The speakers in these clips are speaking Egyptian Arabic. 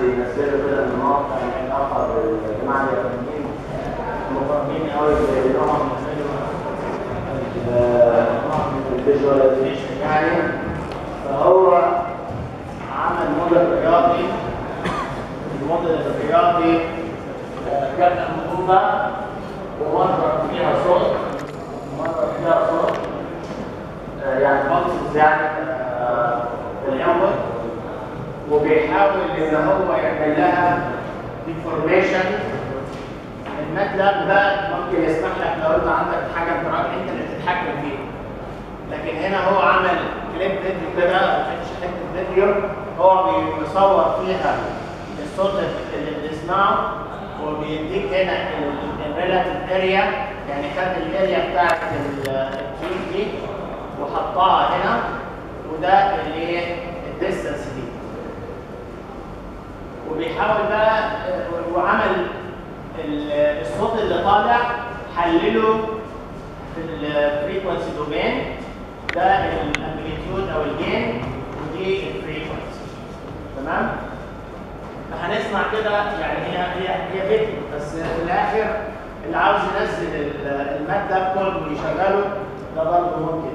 ينزلوا كده من مواقع العلاقه بالجماعه اليابانيين مقربين قوي بنوع من الفيجواليزيشن يعني فهو عمل موديل رياضي الموديل الرياضي آه، كان انبوبه ومره فيها صوت مره فيها صوت آه، يعني بلسز يعني آه، الانبوت وبيحاول ان هو يعمل لها ديفورميشن الماتلاب ده ممكن يسمح لك لو انت عندك حاجه انت راجل انت اللي تتحكم فيها لكن هنا هو عمل كليب فيديو كده او حته فيديو هو بيصور فيها الصوت اللي بنسمعه وبيديك هنا الريلاتيف اريا يعني خد الاريا بتاعت التيوب دي وحطها هنا وده اللي هي الديستنس دي وبيحاول بقى آه، وعمل ال- الصوت اللي طالع حلله في الفريكونسي دومين ده الامبليتيود او الجين ودي الفريكونسي تمام فهنسمع كده يعني هي هي هي فيديو بس في الاخر اللي عاوز ينزل ال- الماتلاب كود ويشغله ده برضه ممكن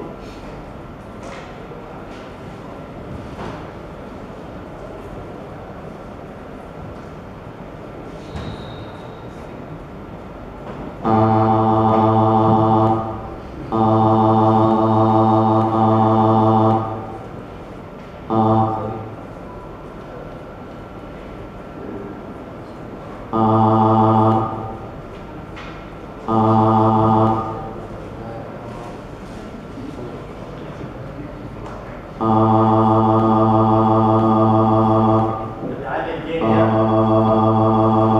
بتعلم جين يعني.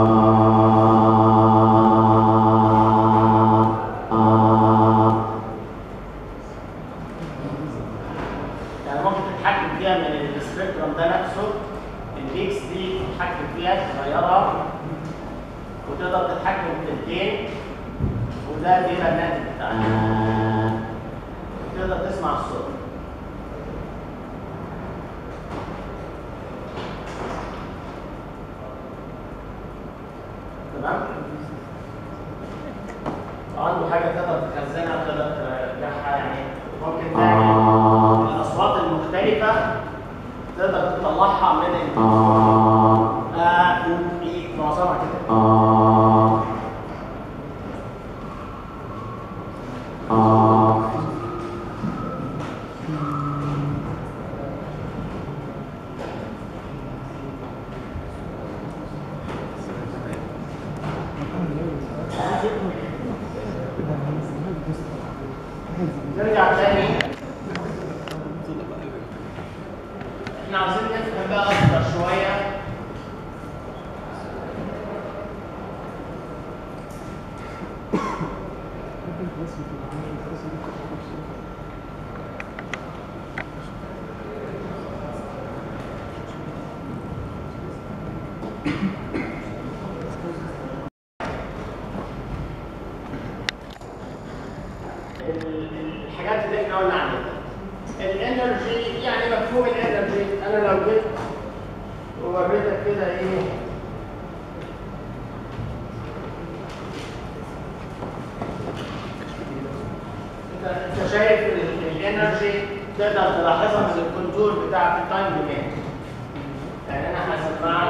يعني ممكن تتحكم فيها من السبيكترم ده نفسه البيكس دي تتحكم فيها تغيرها وتقدر تتحكم في الجين وده دي برنامج بتاعك تقدر تسمع الصوت تمام عنده حاجه تقدر تخزنها تقدر ترجعها يعني ممكن تعمل الاصوات المختلفه تقدر تطلعها من ال آه في معظمها كده نرجع تاني احنا عاوزين نفهم بقى اكتر شويه ال- الحاجات اللي احنا قلنا عنها الانرجي يعني مفهوم الانرجي انا لو جيت ووريتك كده ايه انت انت شايف ال- الانرجي تقدر تلاحظها من الكونتور بتاع التايم دومين يعني انا هسمعك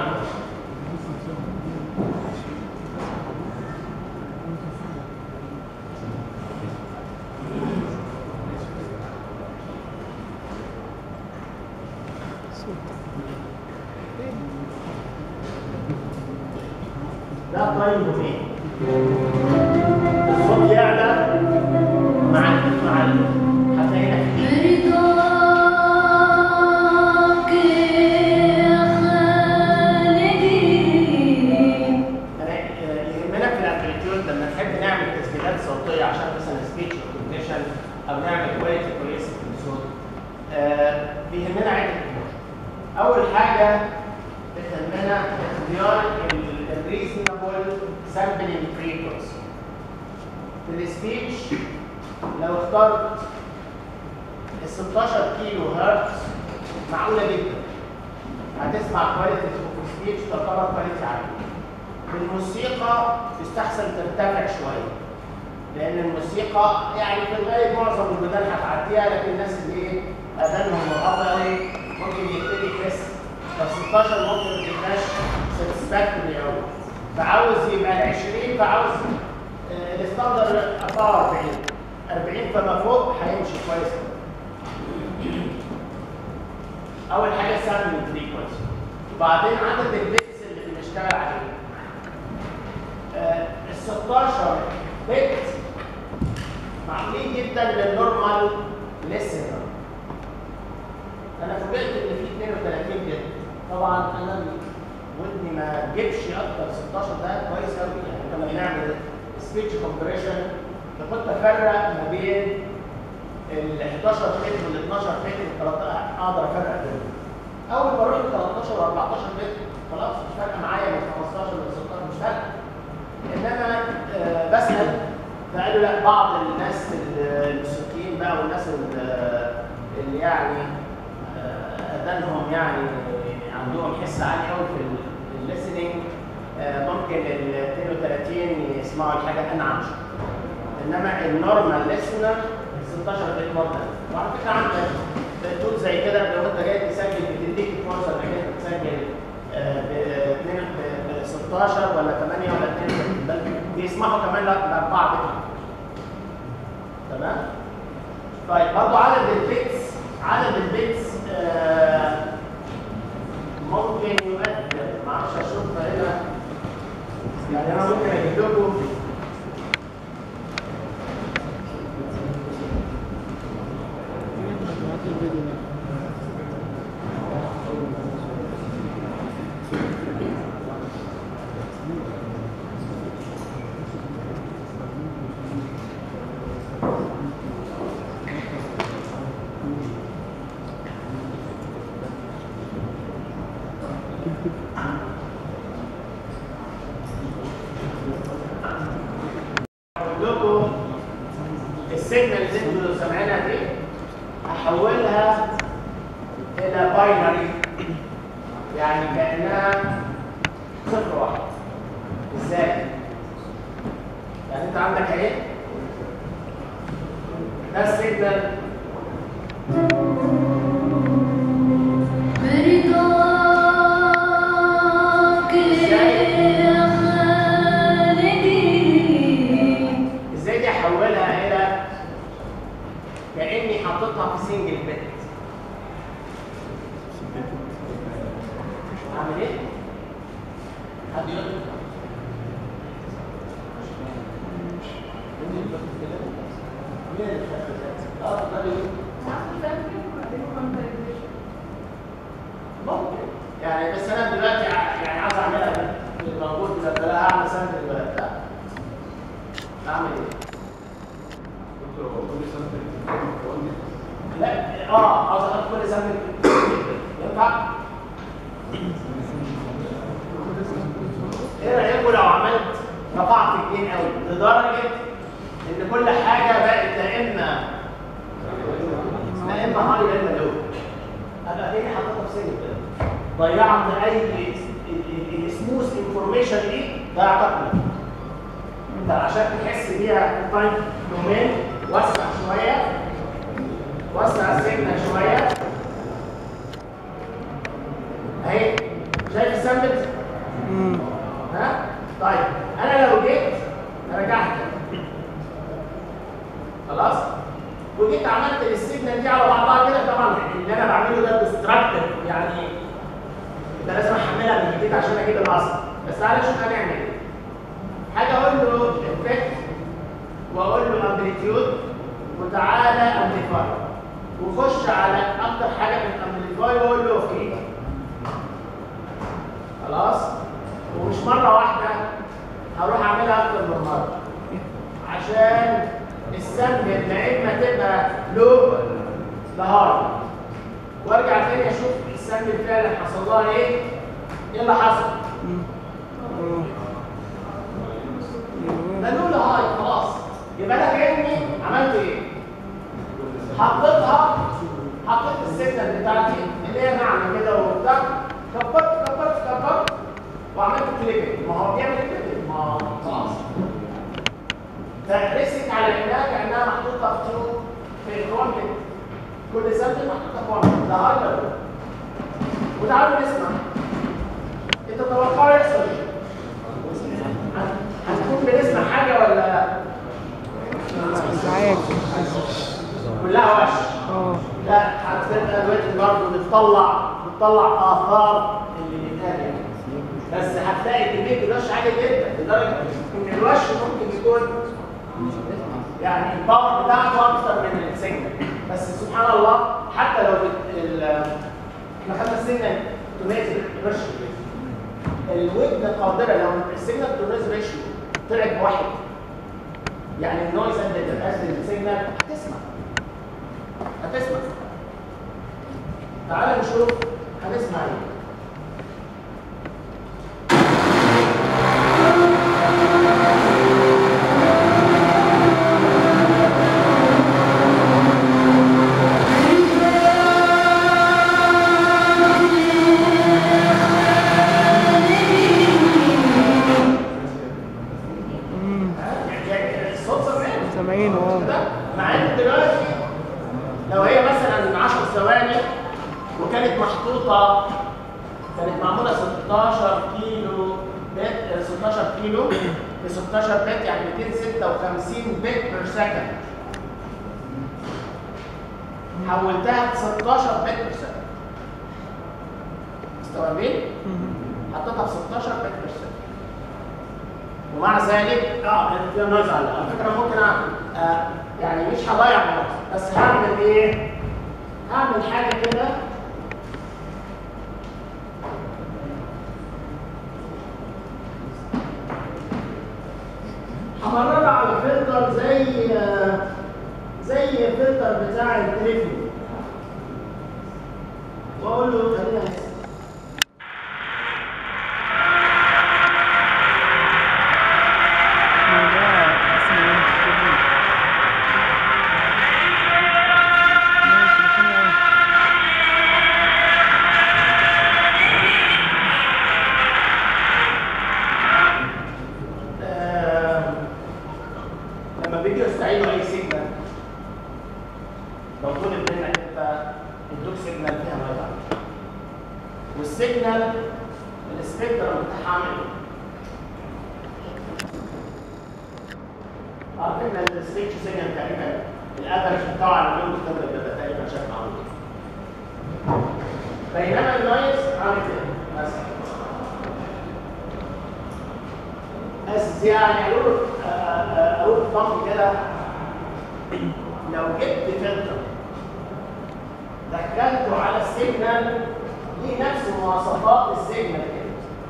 ده تايم دومين الصوت يعلى مع ال- مع ال- هتلاقينا في رضاك يا خالدي أنا- يهمنا في الامبليتيود لما نحب نعمل تسجيلات صوتيه عشان مثلا سبيتش ريكوجنيشن او نعمل كواليتي كويسه في الصوت آه، بيهمنا عده امور اول حاجه بتهمنا اختيار الريزونبل سامبلنج فريكونسي في السبيتش لو اخترت ال 16 كيلو هرتز معقوله جدا هتسمع كواليتي اوف سبيتش تعتبر كواليتي عاليه في الموسيقى يستحسن ترتفع شويه لان الموسيقى يعني في الغالب معظم البلدان هتعديها لكن الناس اللي ايه اذانهم مرهقه قوي ممكن يبتدي يحس ف 16 ممكن ما تبقاش ساتسفاكتوري قوي فعاوز يبقى ال 20 فعاوز آه، الستاندر 44 40 فما فوق هيمشي كويس اول حاجه سامبل فريكونسي وبعدين عدد البيتس اللي بنشتغل عليه ال 16 بت معمولين جدا للنورمال ليسنر انا فوجئت ان في 32 بت طبعا انا ودني ما تجيبش اكتر 16 ده كويس قوي يعني كنا بنعمل سبيتش كومبريشن كنت افرق ما بين ال 11 بت وال 12 بت وال 13 اقدر افرق بينهم اول ما رحت 13 و 14 بت خلاص مش فارقه معايا من 15 ل 16 مش فارقه انما آه، بسال فقالوا لا بعض الناس الموسيقيين بقى والناس ال- اللي يعني آه، اذانهم يعني عندهم حس عالي قوي في الليسننج ممكن ال 32 يسمعوا الحاجه انعم شويه انما النورمال ليسنر 16 بت نورمال وعلى فكره عندك تول زي كده لو انت جاي تسجل بتديك فرصه انك انت تسجل آه، ب اتنين- ب- ب 16 ولا 8 ولا 2 بل بيسمحوا كمان ل 4 بت تمام طيب برضه عدد البيتس عدد البيتس آه، ممكن يؤثر معرفش اشوفها هنا يعني انا ممكن اجيب لكم اقول لكم السيجنال اللي انتوا سامعينها دي هحولها الى باينري يعني كانها صفر واحد ازاي؟ يعني انت عندك اهي ده السيجنال برضاك يا خالدي ازاي دي احولها الى كاني حاططها في سنجل بت اعمل ايه؟ حد يقول لي؟ مين اللي فاكر كده؟ اه اتفضلي ممكن يعني بس انا دلوقتي ع- يعني عاوز اعملها بال- موجود ده لا هعمل سامبل دلوقتي لا اعمل ايه؟ لا اه عاوز احط كل سامبل ينفع؟ ايه رايكم لو عملت رفعت الجين قوي لدرجه ان كل حاجه بقت لا اما لا اما هاي لا اما لو ابقى كاني حاططها في سن كده ضيعت اي السموث انفورميشن دي ضيعتها كلها انت عشان تحس بيها التايم دومين وسع شويه وسع السيجنال شويه اهي شايف السامبلز ها طيب انا لو جيت رجعت خلاص وجيت عملت السيجنال دي على بعضها كده طبعا اللي انا بعمله ده ديستراكتيف يعني ده لازم احملها من جديد عشان اجيب الاصل بس تعالى شوف هنعمل ايه حاجه اقول له افكت واقول له امبليتيود وتعالى امبليفاي وخش على اكتر حاجه من الامبليفاي واقول له اوكي خلاص ومش مره واحده هروح اعملها اكتر من مره عشان السمن لا اما تبقى لو لا هاي وارجع تاني اشوف السمن فعلا حصل لها ايه ايه اللي حصل ده لو لا هاي خلاص يبقى انا كاني عملت ايه حطيتها حطيت السيجنال بتاعتي اللي هي ناعمه كده وبتاع كبرت كبرت كبر وعملت كليبنج ما هو بيعمل كليبنج ما هو خلاص فرست على انها كانها محطوطه في تيوب في الكوانتم كل سنه محطوطه في كوانتم ده هايبر وتعالوا نسمع انت تتوقعوا يحصل ايه؟ هت- هتكون بنسمع حاجه ولا لا؟ مش عارف كلها وحش اه لا هتبقى دلوقتي برضه بتطلع بتطلع اثار اللي بيتقال يعني بس هتلاقي كميه الوش عاليه جدا لدرجه ان الوش ممكن يكون يعني الباور بتاعته اكتر من السيجنال بس سبحان الله حتى لو بت- ال- احنا خدنا السيجنال تو نويز ريشيو الودن قادره لو السيجنال تو نويز ريشيو طلعت بواحد يعني النويز قد قد السيجنال هتسمع هتسمع تعال نشوف هنسمع ايه يعني الصوت سامعين سامعينه اه ده مع ان دلوقتي لو هي مثلا 10 ثواني وكانت محطوطه كانت معموله 16 كيلو بت 16 كيلو ب 16 بت يعني 256 بت بير سكند حولتها ل 16 بت بير سكند مستوعبين؟ حطيتها ب 16 بت بير سكند ومع ذلك اه كانت فيها نويز على على فكره ممكن أ- آه يعني مش هضيع وقت بس هعمل ايه؟ هعمل حاجه كده همررها على فلتر زي آه، زي الفلتر بتاع التليفون واقول له خلينا نسمع ده اسمه ايه؟ ماشي، تليفون ايه؟ آه، لما بيجي يستعينوا اي سيجنال لو طلب منك انت ادوك سيجنال فيها نويز والسيجنال السبيكترم بتاعها عامل ايه؟ عارفين ان السبيتش سيجنال تقريبا الافرج بتاعه على اليوم كده بيبقى تقريبا شكل عامل كده بينما النويز عامل كده مثلا بس يعني اقول آه، آه، اقول طم كده لو جبت فلتر دخلته على السيجنال ليه نفس مواصفات السيجنال كده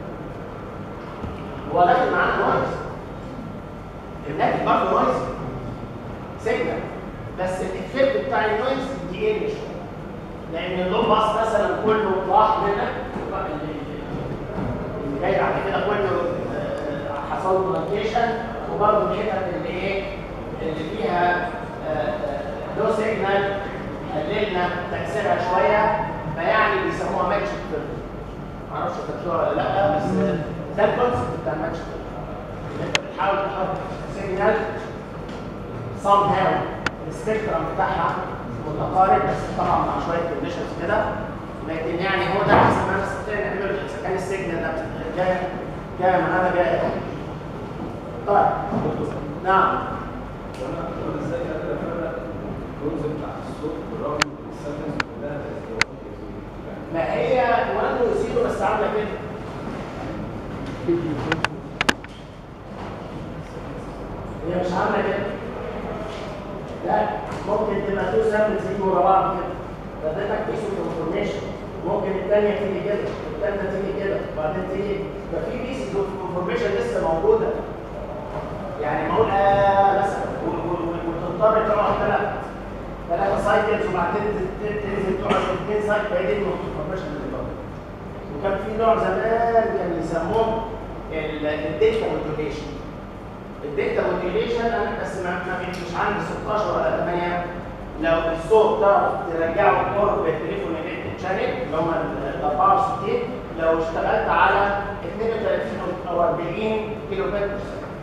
ولكن معاه نويز الناتج برضه نويز سيجنال بس الافكت بتاع النويز يقل شويه لان اللون باص مثلا كله راح منك اللي جاي بعد كده كله آه، حصل له لوكيشن وبرضه الحتت اللي ايه اللي فيها لو سيجنال قللنا تاثيرها شويه فيعني بيسموها ماتش فيلم معرفش خدتوها ولا لا بس آه، ده الكونسيبت بتاع الماتش فيلم ان انت بتحاول تحط سيجنال سام هاو السبيكترم بتاعها متقارب بس طبعا مع شويه كونديشنز كده لكن يعني هو ده احسن ما نستطيع نعمله اذا كان السيجنال ده جاي جاي معانا جاي طيب نعم وانا وانا ازاي قادر افرق الكونسيبت بتاع الصوت بالرغم ان السنتنس كلها يعني ما هي وان وزيرو بس عامله كده هي مش عامله كده لا ممكن تبقى تو سامبلز يجوا ورا بعض كده فادتك بيس اوف انفورميشن ممكن الثانيه تيجي كده والثالثه تيجي كده وبعدين تيجي ففي بيس اوف انفورميشن لسه موجوده يعني معقول آه مثلا و- و- و- وتضطر تقعد ثلاث ثلاثه سايكلز وبعدين ت- ت- تنزل تقعد اثنين سايكل فهي دي الانفورميشن اللي بره وكان في نوع زمان كان يسموه الديتا موديوليشن الديتا موديوليشن انا بس ما ما في- مش عندي 16 ولا 8 لو الصوت تعرف ترجعه قرب التليفون الكتريك شانل اللي هم ال 64 لو اشتغلت على 32 او 40 كيلو بت بير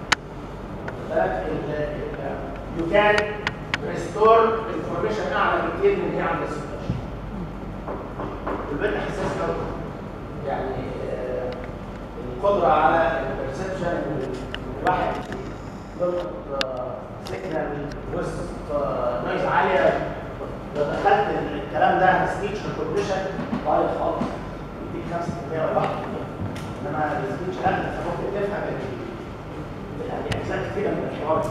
سكند يو كان ريستور انفورميشن اعلى بكتير من هي عند ال 16 والبت حساس قوي يعني آه، القدره على البرسبشن الواحد يلقط سيجنال وسط نويز عاليه لو دخلت الكلام ده سبيتش ريكوجنيشن ضعيف خالص يديك 5% ولا 1% انما السبيتش اغلى فممكن تفهم ال- يعني اجزاء كتيره من الحوار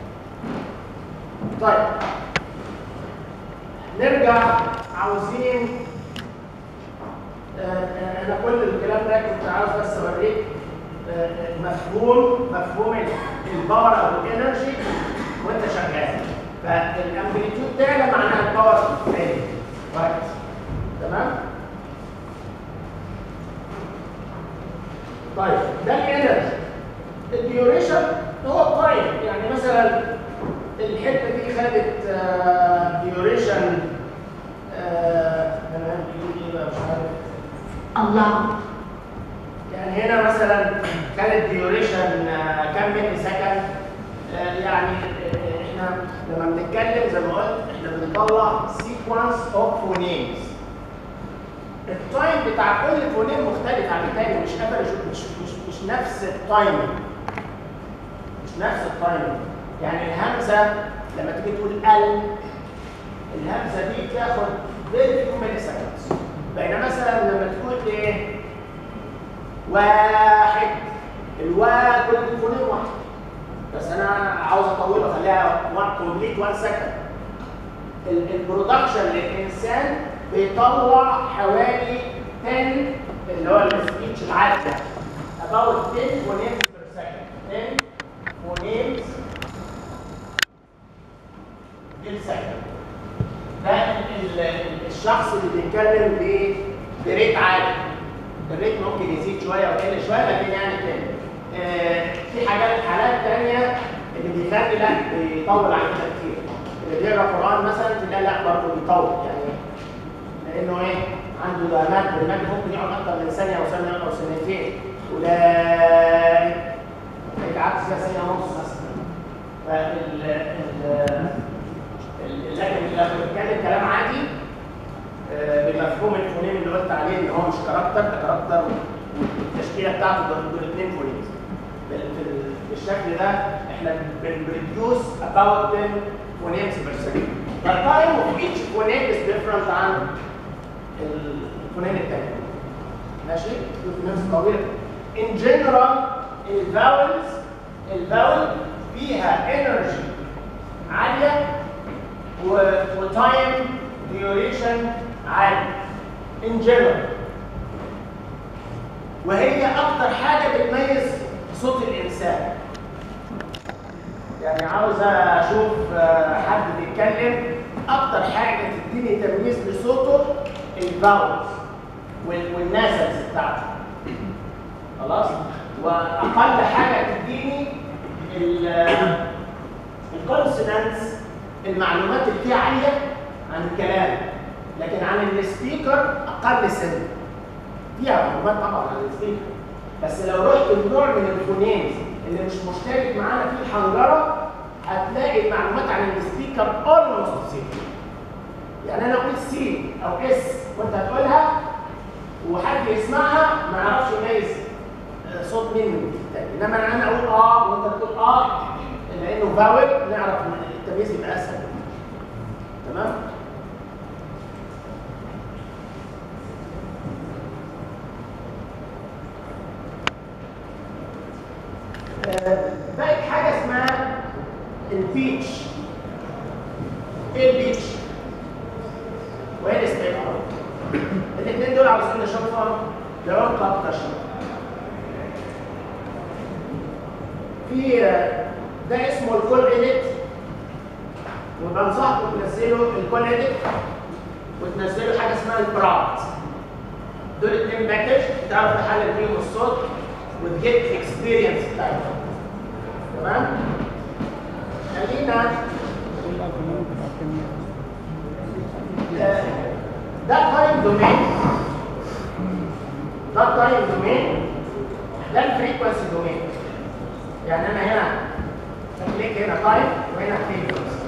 طيب نرجع عاوزين آه، آه، انا كل الكلام ده كنت عاوز بس اوريك آه، آه، مفهوم مفهوم ال- الباور او الانرجي وانت شغال فالامبليتيود تعلى معناها الباور تاني كويس تمام طيب ده الانرجي الديوريشن هو التايم يعني مثلا الحته دي خدت ديوريشن تمام بيقول ايه بقى مش عارف الله يعني هنا مثلا كانت ديوريشن كام ملي سكند آه، يعني آه، احنا لما بنتكلم زي ما قلت احنا بنطلع سيكونس اوف فونيمز التايم بتاع كل فونيم مختلف عن التاني مش افرج مش مش مش نفس التايم مش نفس التايم يعني الهمزه لما تيجي تقول ال الهمزه دي بتاخد فيري فيو ملي سكندز بينما مثلا لما تقول ايه واحد الوا كل فونيم واحد بس انا عاوز اطوله اخليها 1 كومبليت 1 سكند البرودكشن للانسان بيطلع حوالي 10 اللي هو السبيتش العادي ده about 10 phonemics per second 10 phonemics بالسكند ده ال- ال- الشخص اللي بيتكلم ب- بريت عالي الريت ممكن يزيد شويه ويقل شويه لكن يعني كده آه، في حاجات حالات تانية اللي بيخلي لا بيطول عن كده كتير اللي بيقرا قران مثلا تلاقي لا برضه بيطول يعني لانه ايه عنده ده مد المد ممكن يقعد اكتر من ثانيه او ثانيه او ثانيتين اولئك العكس ده ثانيه ونص مثلا فال ال- ال- لكن لما بنتكلم كلام عادي آه، بمفهوم الفونيم اللي قلت عليه ان هو مش كاركتر ده كاركتر والتشكيله بتاعته دول دول اثنين فونيمز بال- بال- بالشكل ده احنا بنريديوس about 10 phonemes per second. The time of each phoneme is different عن الفونيم التاني. ماشي؟ الفونيمز طويله. In general الفاولز الفاول فيها energy عاليه وتايم ديوريشن عالي in general وهي اكتر حاجه بتميز صوت الانسان يعني عاوز اشوف آه، حد بيتكلم اكتر حاجه تديني تمييز لصوته الفاولز والناسلز بتاعته خلاص واقل حاجه تديني الكونسونانتس المعلومات اللي فيها عاليه عن الكلام لكن عن السبيكر اقل سن فيها معلومات طبعا عن السبيكر بس لو رحت لنوع من الفونيمز اللي مش مشترك معانا في الحنجره هتلاقي المعلومات عن السبيكر اولموست سيم يعني انا اقول سي او اس وانت هتقولها وحد يسمعها ما يعرفش يميز آه، صوت مين من التاني انما انا اقول اه وانت تقول اه لانه فاول نعرف ان التمييز يبقى اسهل تمام آه، بقت حاجه اسمها البيتش ايه البيتش وايه السبيكترم الاثنين دول عاوزين نشوفهم بعمق اكتر شويه في آه، ده اسمه الكول اديت وبنصحكم تنزلوا الكول اديت وتنزلوا حاجه اسمها البرات دول اتنين باكج تعرف تحلل بيهم الصوت وتجيت اكسبيرينس بتاعتهم تمام خلينا آه، ده تايم دومين ده التايم دومين ده الفريكونسي دومين يعني انا هنا كليك هنا تايم وهنا فريكونسي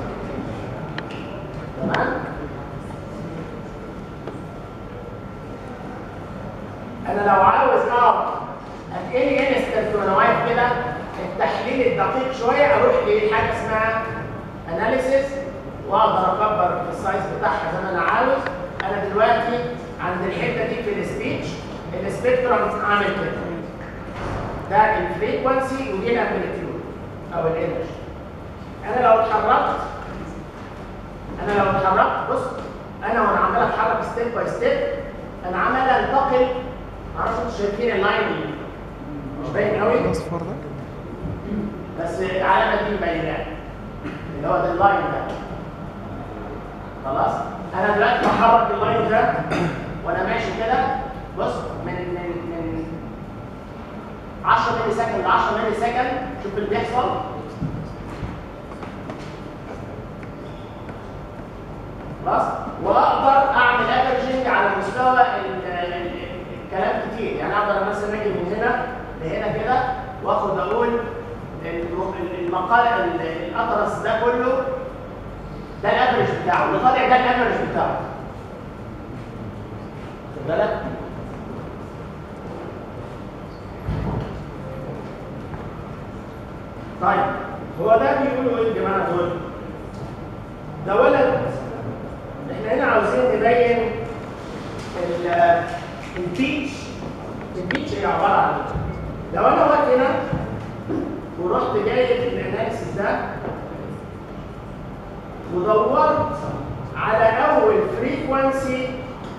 تمام انا لو عاوز اعرف قد ايه انستنت وانا واقف كده التحليل الدقيق شويه اروح لحاجه اسمها اناليسيس واقدر اكبر في السايز بتاعها زي ما انا عاوز انا دلوقتي عند الحته دي في السبيتش السبيكترم عامل كده ده الفريكونسي ودي الامبليتيود او الانرجي انا لو اتحركت انا لو اتحركت بص انا وانا عمال اتحرك ستيب باي ستيب انا عمال انتقل معرفش انتوا شايفين اللاين مش باين قوي الاصفر ده بس العلامه دي مبيناه اللي هو ده اللاين ده خلاص انا دلوقتي بحرك اللاين ده وانا ماشي كده بص من من من 10 ملي سكند ل 10 ملي سكند شوف اللي بيحصل خلاص واقدر اعمل افرجنج على مستوى ال- ال- ال- الكلام كتير يعني اقدر مثلا اجي من هنا لهنا كده واخد اقول الم- المقال ال- الاطرس ده كله ده الافرج بتاعه اللي طالع ده الافرج بتاعه خد بالك طيب هو ده بيقولوا ايه الجماعه دول؟ ده ولد احنا هنا عاوزين نبين ال- البيتش البيتش هي عباره عن ايه؟ لو انا واقف هنا ورحت جايب الاناليسيس ده ودورت على اول فريكوانسي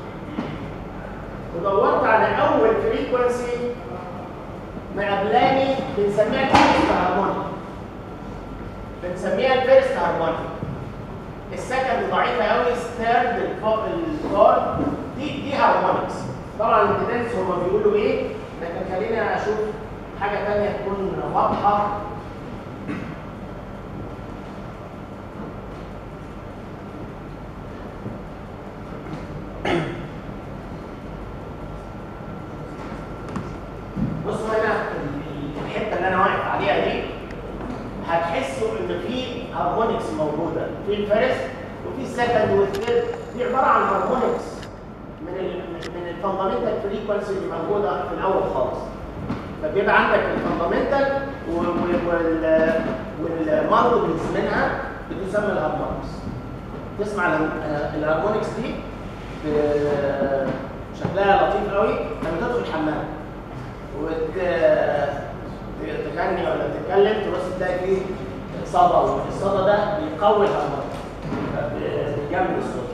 ودورت على اول فريكوانسي مقابلاني بنسميها الفيرست هارمونيك بنسميها الفيرست هارمونيك السكند ضعيفه قوي ستيرد الفورد دي دي هارمونكس طبعا الديدنس هما بيقولوا ايه لكن خلينا اشوف حاجه ثانيه تكون واضحه بصوا هنا ال- الحته اللي انا واقف عليها دي هتحسوا ان في هارمونكس موجوده في الفيرست وفي السكند والثيرد دي عباره عن هارمونكس من ال من الفاندامنتال فريكونسي اللي موجوده في الاول خالص فبيبقى عندك الفاندامنتال والمارودنس منها بتسمى الهارمونكس تسمع ال- الهارمونكس دي ب- شكلها لطيف قوي لما تدخل الحمام وتغني ولا تتكلم تبص تلاقي فيه صدى والصدى ده بيقوي الهرمون بيجمد الصوت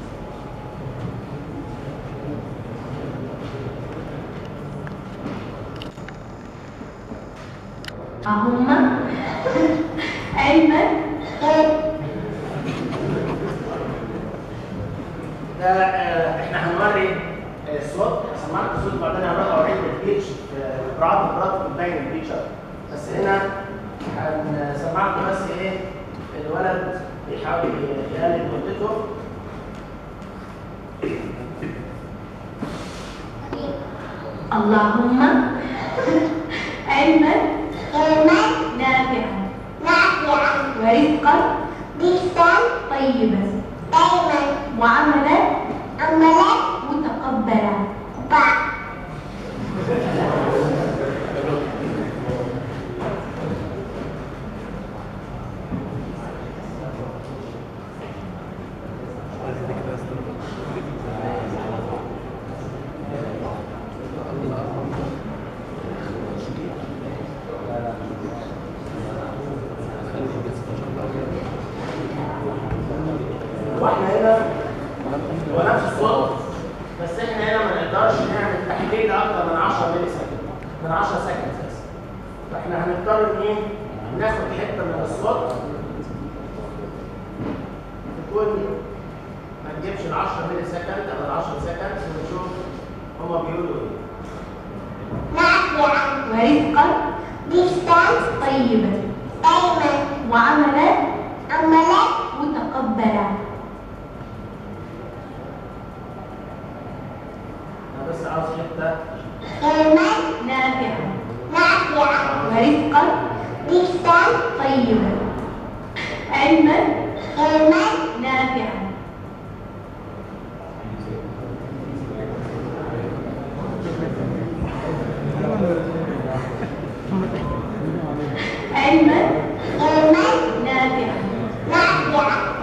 هما أيمن ده آه، احنا هنوري آه، الصوت سمعت الصوت وبعدين هنروح اوريك البيتش براد براد بتبين البيتش بس هنا هنسمعكم بس ايه الولد بيحاول يقلل مدته اللهم علما نافعا ورزقا طيبا وعملا متقبلا واحنا هنا هو نفس الصوت بس احنا هنا ما نقدرش نعمل تحليل اكتر من 10 ملي سكند من 10 سكند بس فاحنا هنضطر ان ايه ناخد حته من الصوت تكون ما تجيبش ال 10 ملي سكند او ال 10 سكند ونشوف هما بيقولوا ايه ورزقا طيبا وعملا متقبلا بس عاوز حته علما نافعا نافعا ورزقا رزقا طيبا علما علما نافعا علما علما نافعا نافعا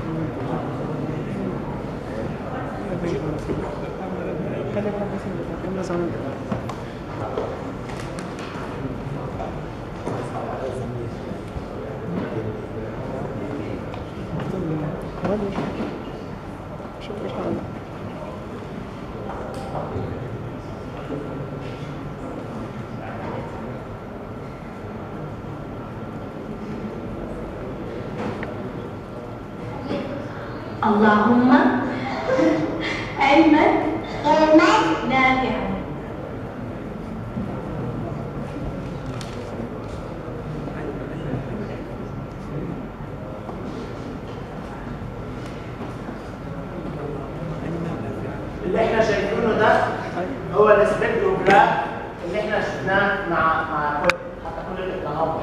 خلي بالك بس كنا زمان شوف ايش حالك اللهم علما علما نافعا اللي احنا شايفينه ده هو السبكتروجراف اللي احنا شفناه مع مع كل حتى كل التنبؤ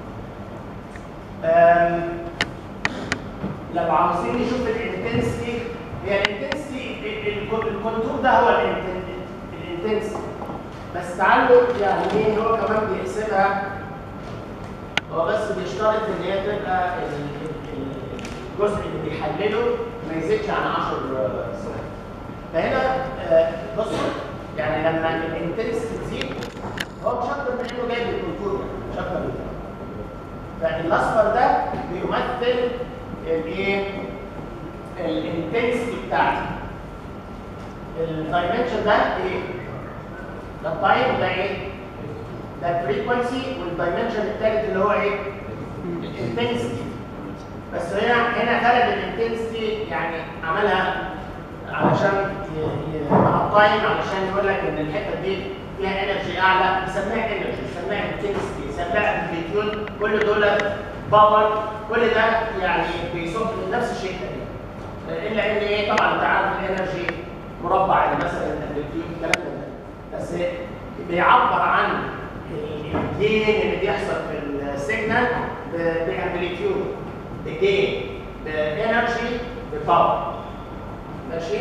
أم، لو عاوزين نشوف الانتنسيتي هي الانتنسيتي الكونتور ده هو الانتنسيتي بس تعالوا يعني ايه هو كمان بيحسبها هو بس بيشترط ان هي تبقى ال- ال- الجزء اللي بيحلله ما يزيدش عن 10 سنين فهنا آه، بصوا يعني لما الانتنسيتي تزيد هو مش اكتر من انه جايب الكونتور مش اكتر من كده فالاصفر ده بيمثل الايه الانتنسيتي بتاعتي الدايمنشن ده ايه ده التايم ده ايه ده الفريكونسي والدايمنشن الثالث اللي هو ايه الانتنسيتي بس هنا هنا خلق الانتنسيتي يعني عملها علشان ي- ي- مع التايم علشان يقول لك ان الحته دي فيها انرجي اعلى يسميها انرجي يسميها انتنسيتي يسميها امبليتيود كل دول باور كل ده يعني بيصب نفس الشيء تقريبا الا ان ايه طبعا انت عارف الانرجي مربع يعني مثلا الامبليتيود الكلام ده بس بيعبر عن الجين اللي بيحصل في السيجنال بامبليتيود بجين بانرجي بباور ماشي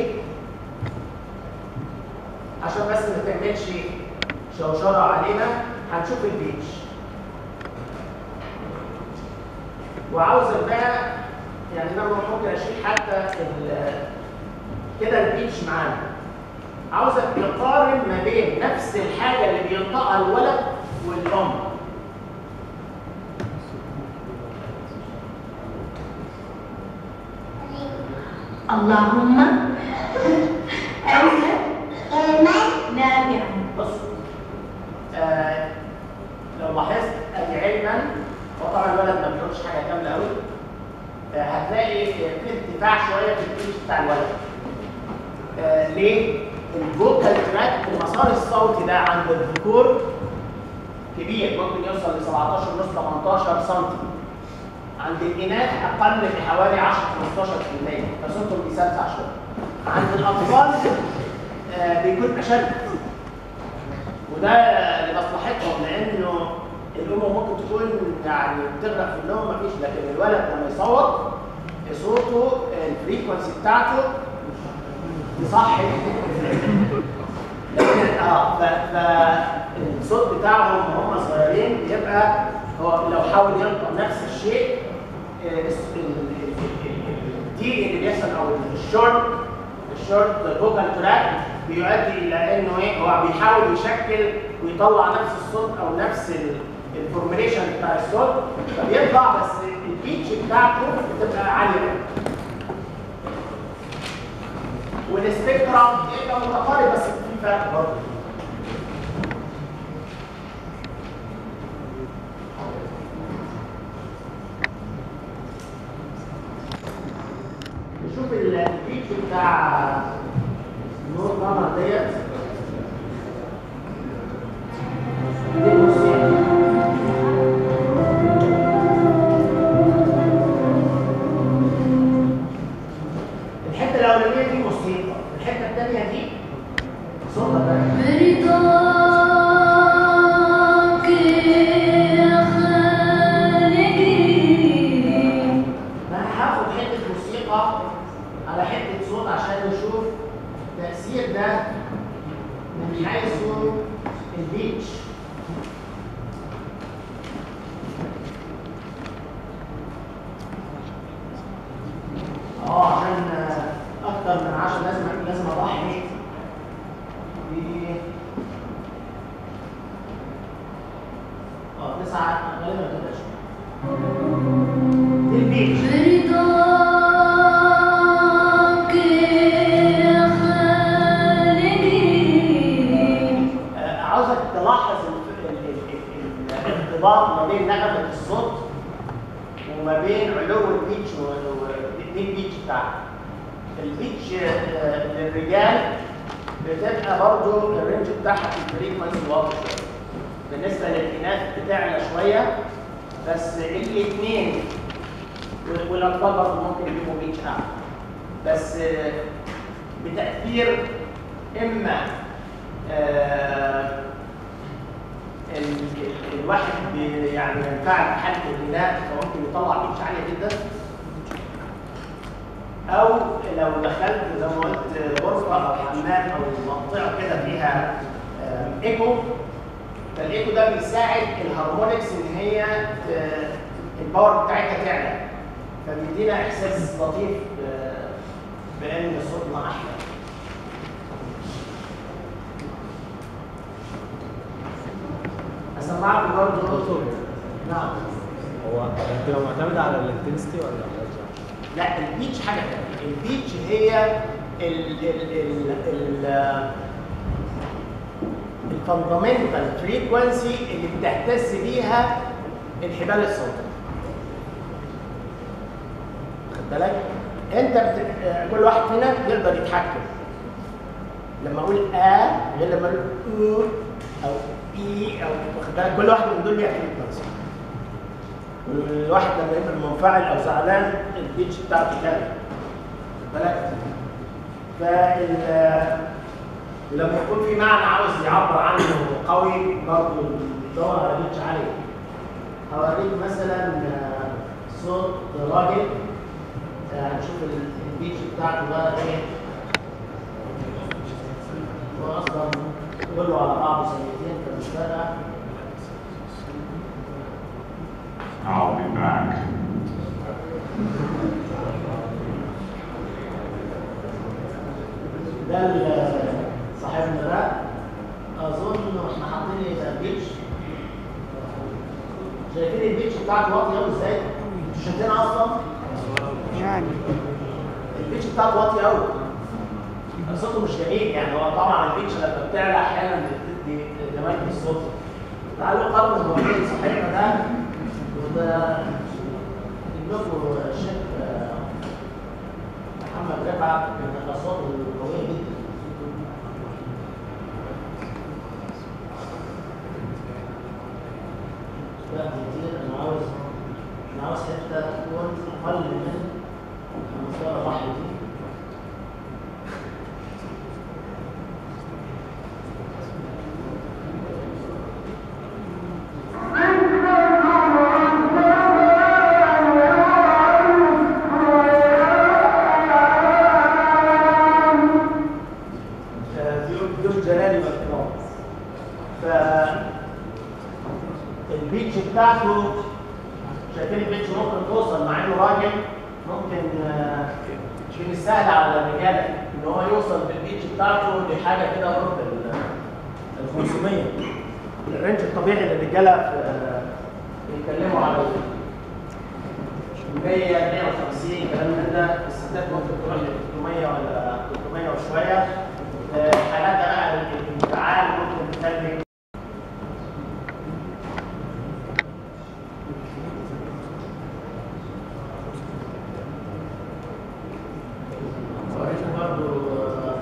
عشان بس ما تعملش شوشره علينا هنشوف البيتش وعاوزك بقى يعني انا ممكن اشيل حتى ال- كده البيتش معانا عاوزك تقارن ما بين نفس الحاجه اللي بينطقها الولد والام اللهم علما علما نافعا بص آه لو لاحظت ادي علما وطبعا الولد ما بيقولش حاجه كامله قوي آه هتلاقي في ارتفاع شويه في البيتش بتاع الولد آه ليه؟ الفوكال تراك المسار الصوتي ده عند الذكور كبير ممكن يوصل ل 17 ونص 18 سم عند الاناث اقل بحوالي 10 15% فصوتهم بيسلسع شويه عند الاطفال آه بيكون اشد وده لمصلحتهم لانه الام ممكن تكون يعني بتغرق في النوم مفيش لكن الولد لما يصوت صوته الفريكونسي بتاعته يصحي لكن اه ف- فالصوت بتاعهم وهم صغيرين بيبقى هو لو حاول ينطق نفس الشيء آه، الس- ال- ال- ال- ال- الدي اللي بيحصل او الشورت الشورت فوكال تراك بيؤدي الى انه ايه هو بيحاول يشكل ويطلع نفس الصوت او نفس الفورميليشن بتاع الصوت فبيطلع بس البيتش بتاعته بتبقى عاليه قوي. والسبيكترم يبقى متقارب بس في فرق برضه نشوف البيتش بتاع نور قمر ديت دي الموسيقى الحته الاولانيه دي موسيقى الحته الثانيه دي صوتك بقى. برضاك يا خالقي انا هاخد حته موسيقى على حته صوت عشان نشوف التاثير ده من حيث البيتش اه عشان آه، اكتر من 10 لازم لازم اضحي ب اه تسعة غالبا كده دي البيتش برضاك يا خالقي آه، عاوزك تلاحظ الف- ال- ال- ال- الارتباط ما بين نغمة الصوت وما بين علو البيتش و- و- دي البيتش بتاعك. البيتش آه، للرجال بتبقى برضو الرينج بتاعها في الفريكونسي واطي شوية. بالنسبة للإناث بتعلى شوية بس الاثنين وال- والأطفال برضو ممكن يجيبوا بيتش أعلى. بس آه، بتأثير إما آه، ال- ال- الواحد بي- يعني ينفعل في حاله الغناء فممكن يطلع بيتش عاليه جدا او لو دخلت زي ما قلت غرفه او حمام او منطقه كده فيها آه، ايكو فالايكو ده بيساعد الهارمونكس ان هي ت- الباور بتاعتها تعلى فبيدينا احساس لطيف ب- بان صوتنا احلى اسمعكم برضه نعم هو بتبقى معتمدة على الانتنستي ولا على لا البيتش حاجه ثانيه البيتش هي ال ال ال ال الفاندامنتال فريكونسي اللي بتهتز بيها الحبال الصوتيه خد بالك انت بت... آه، كل واحد فينا يقدر يتحكم لما اقول ا غير لما اقول او او اي او واخد بالك كل واحد من دول ليها فريكونسي الواحد لما يبقى منفعل او زعلان البيتش بتاعته كده خد بالك فال لما يكون في معنى عاوز يعبر عنه قوي برضه بيدور على بيتش عالي هوريك مثلا آه، صوت راجل آه، هنشوف ال- البيتش بتاعته بقى ايه هو اصلا كله على بعضه ثانيتين فمش فارقه I'll be back. ده ال- صاحبنا ده اظن احنا حاطين ايه البيتش شايفين البيتش بتاعته واطي قوي ازاي؟ انتوا شايفينها اصلا؟ يعني البيتش بتاعته واطي قوي صوته مش جميل يعني هو طبعا البيتش لما بتعلى احيانا بتدي جمال في الصوت تعالوا قارنوا ما بين صاحبنا ده وده اجيب لكم الشيخ آه، محمد رفعت من الاصوات القويه جدا لا كتير انا عاوز انا عاوز حته تكون اقل من 15 واحد دي ذو ذو الجلال والاكرام ف البيتش بتاعته شايفين البيتش ممكن توصل مع انه راجل ممكن آه، مش من السهل على الرجاله ان هو يوصل بالبيتش بتاعته لحاجه كده قرب ال ال 500 الرينج الطبيعي للرجاله في آه، بيتكلموا على ال 100 150 كلام من ده الستات ممكن تروح ل 300 ولا 300 وشويه آه، الحالات ده بقى الانفعال ممكن تخلي وريكم برضو آه،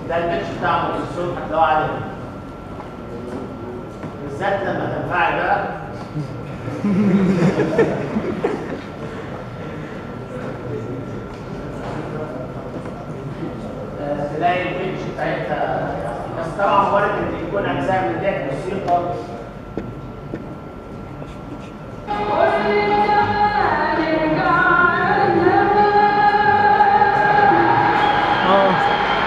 ده البيتش بتاعه في الصوت هتلاقوه عالي بالذات لما تنفعل بقى آه، تلاقي البيتش بتاعتها بس طبعا وارد ان يكون اجزاء من ده موسيقى اه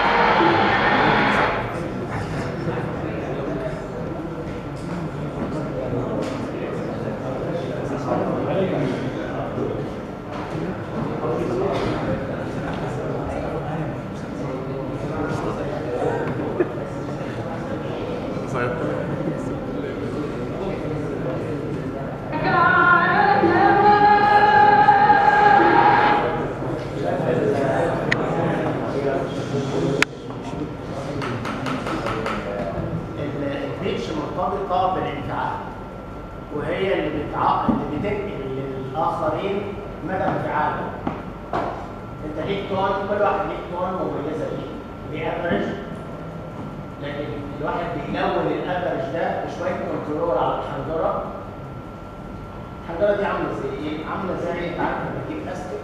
ال- البيتش مرتبطه بالانفعال وهي اللي بتع... اللي بتنقل للاخرين مدى انفعالهم انت ليك تون كل واحد ليك تون مميزه ليه ليه افرج لكن الواحد بيلون الافرج ده بشويه كنترول على الحنجره الحنجره دي عامله زي ايه؟ عامله زي انت عارف لما تجيب استك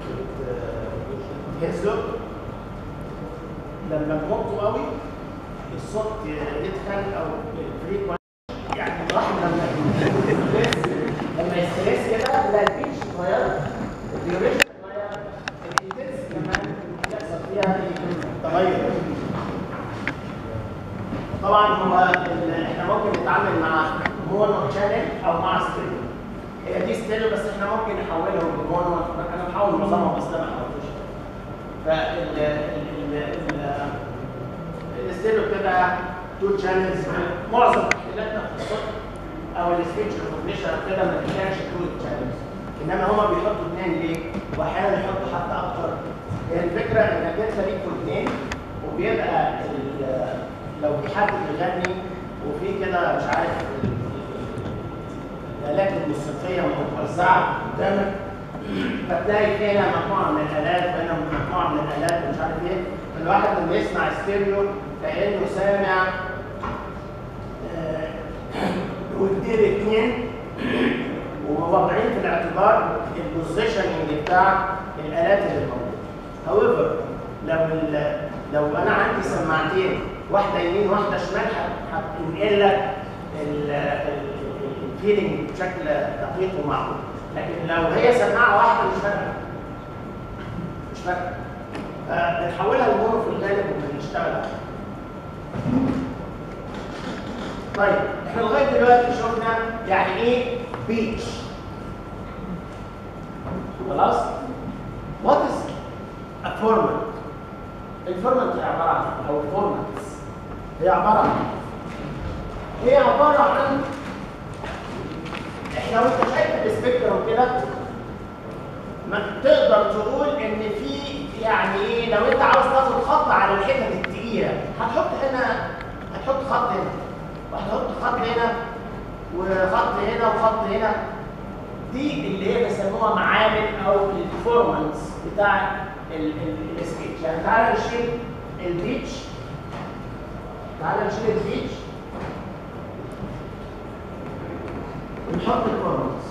تهزه لما تمطه قوي الصوت يتخن او الفريكونسي يعني الواحد لما لما يستريس كده تلاقي البيتش اتغيرت الديوريشن اتغير الانتنس كمان بيحصل فيها ايه؟ تغير طبعا هو ال- احنا ممكن نتعامل مع مونو شانل او مع ستيريو هي دي ستيريو بس احنا ممكن نحولهم لمونو انا بحاول نظامها بس ده ما حاولتش فال ال- ال- ال- الاستيريو بتبقى تو شانلز معظم تحليلاتنا في الصوت او السبيتش ريكوجنيشن كده ما بتلاقيش تو شانلز انما هما بيحطوا اثنين ليه؟ واحيانا يحطوا حتى اكتر هي الفكره انك انت ليك اثنين وبيبقى ال- لو في حد بيغني وفي كده مش عارف ال- الالات الموسيقيه متوزعه قدامك فتلاقي في هنا مجموعه من الالات وهنا مجموعه من الالات ومش عارف ايه الواحد لما يسمع ستيريو كانه سامع آه، ودير اتنين وواضعين في الاعتبار البوزيشننج بتاع الالات اللي موجوده. هاويفر لو ال- لو انا عندي سماعتين واحده يمين واحده شمال هت- هتنقل لك الفيلينج بشكل دقيق ومعقول. لكن لو هي سماعه واحده مش فارقه. مش فارقه. آه، بنحولها لمونو في الغالب وبنشتغل عليها. طيب احنا لغايه دلوقتي شفنا يعني ايه بيتش خلاص وات از ا فورمات الفورمات هي عباره عن او الفورماتس هي عباره عن هي عباره عن احنا وانت شايف السبيكترم كده ما تقدر تقول ان في يعني ايه لو انت عاوز تاخد خط على الحتت التقيله هتحط هنا هتحط خط هنا وهتحط خط هنا وخط هنا وخط هنا دي اللي هي بيسموها معامل او الفورمانس بتاع السكتش يعني تعالى نشيل البيتش تعالى نشيل البيتش ونحط الفورمانس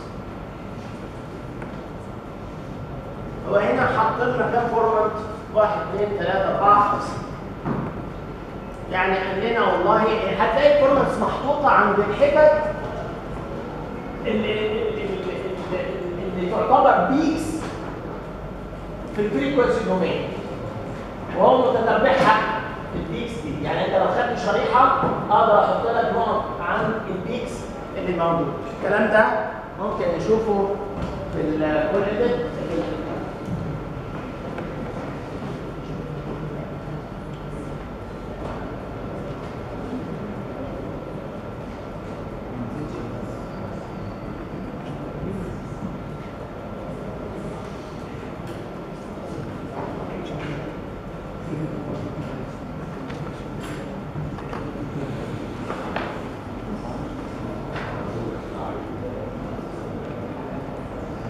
هو هنا حط لنا كام فورمات؟ واحد اثنين ثلاثة أربعة خمسة. يعني قال لنا والله هتلاقي الفورماتس محطوطة عند الحتت اللي, اللي, اللي, اللي تعتبر بيكس في الفريكونسي دومين وهو متتبعها البيكس دي يعني انت لو خدت شريحه اقدر احط لك نقط عن البيكس اللي موجود الكلام ده ممكن نشوفه في الكل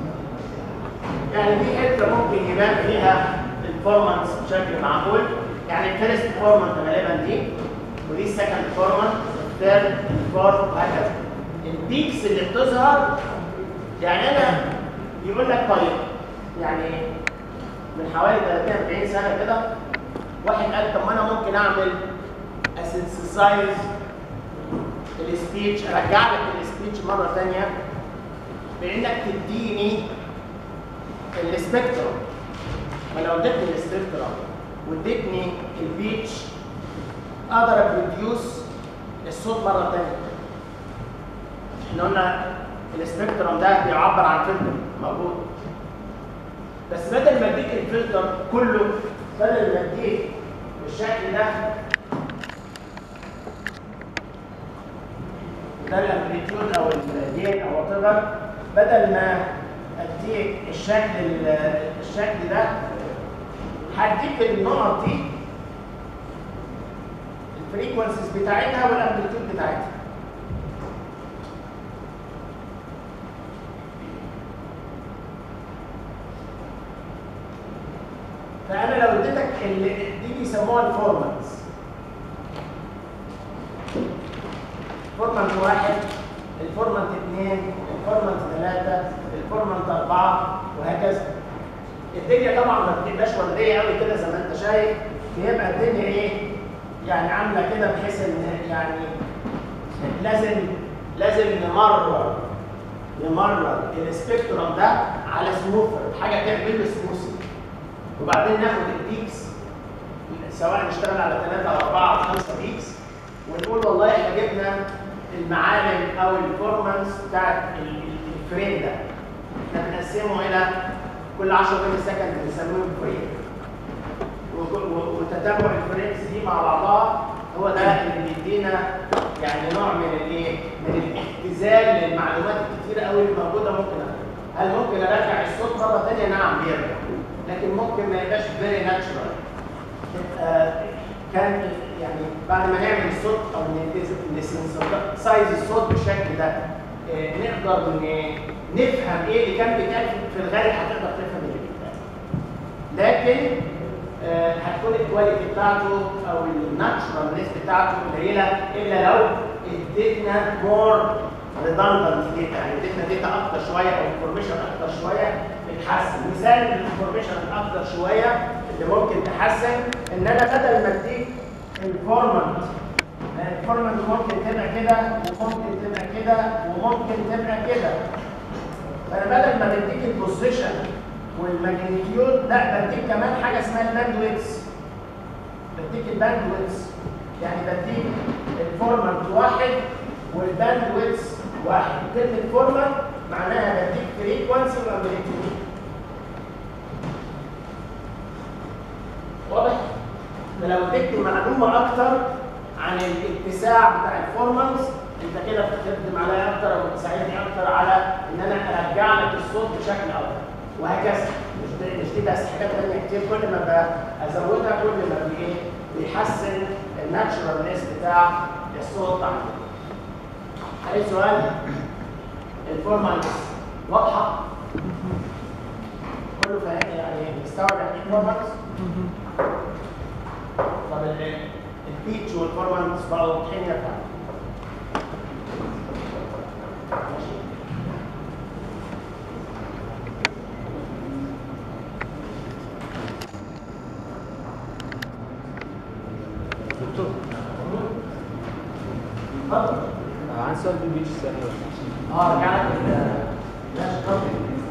يعني دي حته ممكن يبان فيها الفورمانس بشكل معقول يعني الفيرست فورمانت غالبا دي ودي السكند فورمانت الثيرد الفورث وهكذا البيكس اللي بتظهر يعني انا يقول لك طيب يعني من حوالي 30 40 سنه كده واحد قال طب ما انا ممكن اعمل اسنسايز السبيتش ارجع لك السبيتش مره ثانيه بانك تديني السبيكترم فلو اديتني السبيكترم واديتني البيتش اقدر ابروديوس الصوت مره ثانيه احنا قلنا السبيكترم ده بيعبر عن فلتر موجود بس بدل ما اديك الفلتر كله بدل ما اديك بالشكل ده ده الامبليتيود او الجين او وات بدل ما اديك الشكل ال- الشكل ده هديك النقط دي الفريكونسيز بتاعتها والامبليتيود بتاعتها فانا لو اديتك اللي دي بيسموها الفورمانس فورمانت واحد الفورمانت اثنين الفورمانت ثلاثة الفورمانت أربعة وهكذا الدنيا طبعا ما بتبقاش وردية قوي كده زي ما انت شايف بيبقى الدنيا ايه يعني عاملة كده بحيث ان يعني لازم لازم نمرر نمرر السبيكترم ده على سموثر حاجة تعمل له سموثنج وبعدين ناخد البيكس سواء نشتغل على ثلاثة أو أربعة أو خمسة بيكس ونقول والله احنا جبنا المعالم أو الفورمانس بتاعت ال- ال- الفريم ده احنا بنقسمه إلى كل 10 ملي سكند بنسميهم فريم وك- و- وتتابع الفريمز دي مع بعضها هو ده اللي بيدينا يعني نوع من الايه؟ من الاختزال للمعلومات الكتيره قوي اللي موجوده ممكن أ- هل ممكن ارجع الصوت مره ثانيه؟ نعم بيرجع لكن ممكن ما يبقاش فيري ناتشرال كان يعني بعد ما نعمل الصوت او سايز الصوت بالشكل ده آه، نقدر ن- نفهم ايه اللي كان بيتقال في الغالب هتقدر تفهم اللي بيتقال لكن آه، هتكون الكواليتي بتاعته او الناتشرالنس بتاعته قليله الا لو اديتنا مور ريدندنت داتا يعني اديتنا داتا اكتر شويه او انفورميشن اكتر شويه بتحسن مثال الانفورميشن الاكتر شويه اللي ممكن تحسن ان انا بدل ما اديك الفورمانت الفورمانت ممكن تبقى كده وممكن تبقى كده وممكن تبقى كده فانا بدل ما بديك البوزيشن والماجنتيود لا بديك كمان حاجه اسمها الباندويتس بديك الباندويتس يعني بديك الفورمانت واحد والباندويتس واحد كلمه فورمانت معناها بديك فريكونسي وامبليتيود واضح؟ فلو اديتني معلومه اكتر عن الاتساع بتاع الفورمانس انت كده بتخدم عليا اكتر او بتساعدني اكتر على ان انا ارجع لك الصوت بشكل افضل وهكذا مش دي مش دي بس حاجات ثانيه كتير كل ما ب- ازودها كل ما بي- ايه بيحسن الناتشرالنس بتاع الصوت عندي. اي سؤال؟ الفورمانس واضحه؟ كله فاهم يعني مستوعب يعني ايه فورمانس؟ طب ال- البيتش والفورمانس بقوا واضحين يا فندم ماشي دكتور اتفضل آه، عن سؤال بالبيتش ثانية بس اه رجعت ال- ماشي اتفضل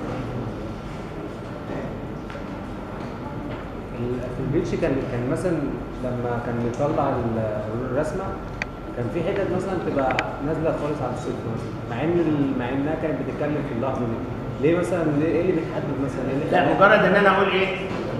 ال- في البيتش كان كان مثلا لما كان بيطلع ال- الرسمه كان في حتت مثلا تبقى نازله خالص على الصفر مثلا مع ان ال- مع انها كانت بتتكلم في اللحظه دي ليه مثلا ليه ايه اللي بيتحدد مثلا ايه اللي لا يخليها- مجرد ان انا اقول ايه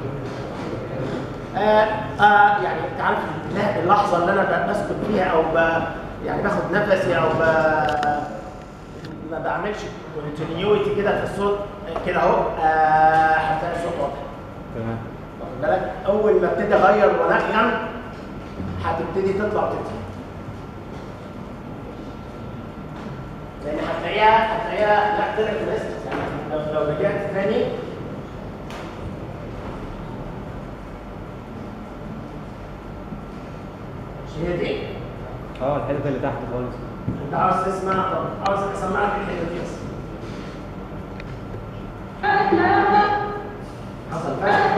آه آه يعني انت عارف لا اللحظه اللي انا ب- بسكت فيها او ب يعني باخد نفسي او ب ما بعملش كونتينيوتي كده في الصوت كده اهو آه هتلاقي الصوت واضح تمام واخد بالك اول ما ابتدي اغير وانغم هتبتدي تطلع وتطلع لان هتلاقيها هتلاقيها لا طلعت ريست يعني لو لو رجعت تاني مش هي دي اه الحته اللي تحت خالص انت عاوز تسمع طب عاوز اسمعك الحته دي بس حصل فرق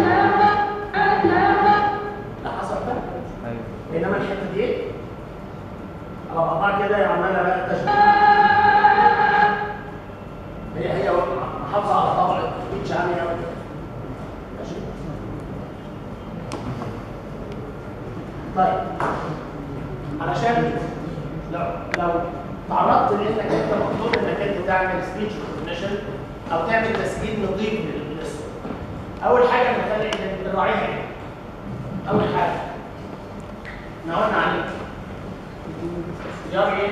لا حصل فرق ايوه بينما الحته دي على بعضها كده عماله بقى تشبه هي هي محافظه على طبع مش عامله قوي كده ماشي طيب علشان لو لو تعرضت لانك انت مطلوب انك انت تعمل سبيتش ريكوجنيشن او تعمل تسجيل نظيف لل- للصوت اول حاجه نخلي نراعيها إيه؟ اول حاجه احنا قلنا عليه اختيار ايه؟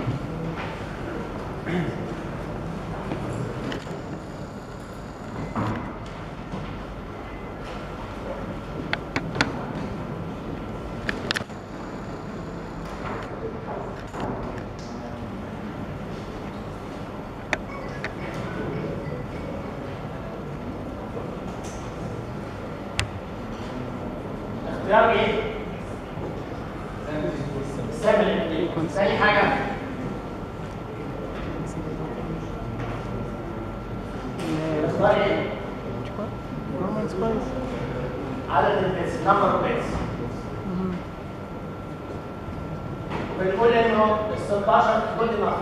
اختيار ايه؟ السامل الانتاج ثاني حاجه اختار ايه؟ عدد البيتس نمبر اوف بيتس بنقول انه ال 16 كل نمبر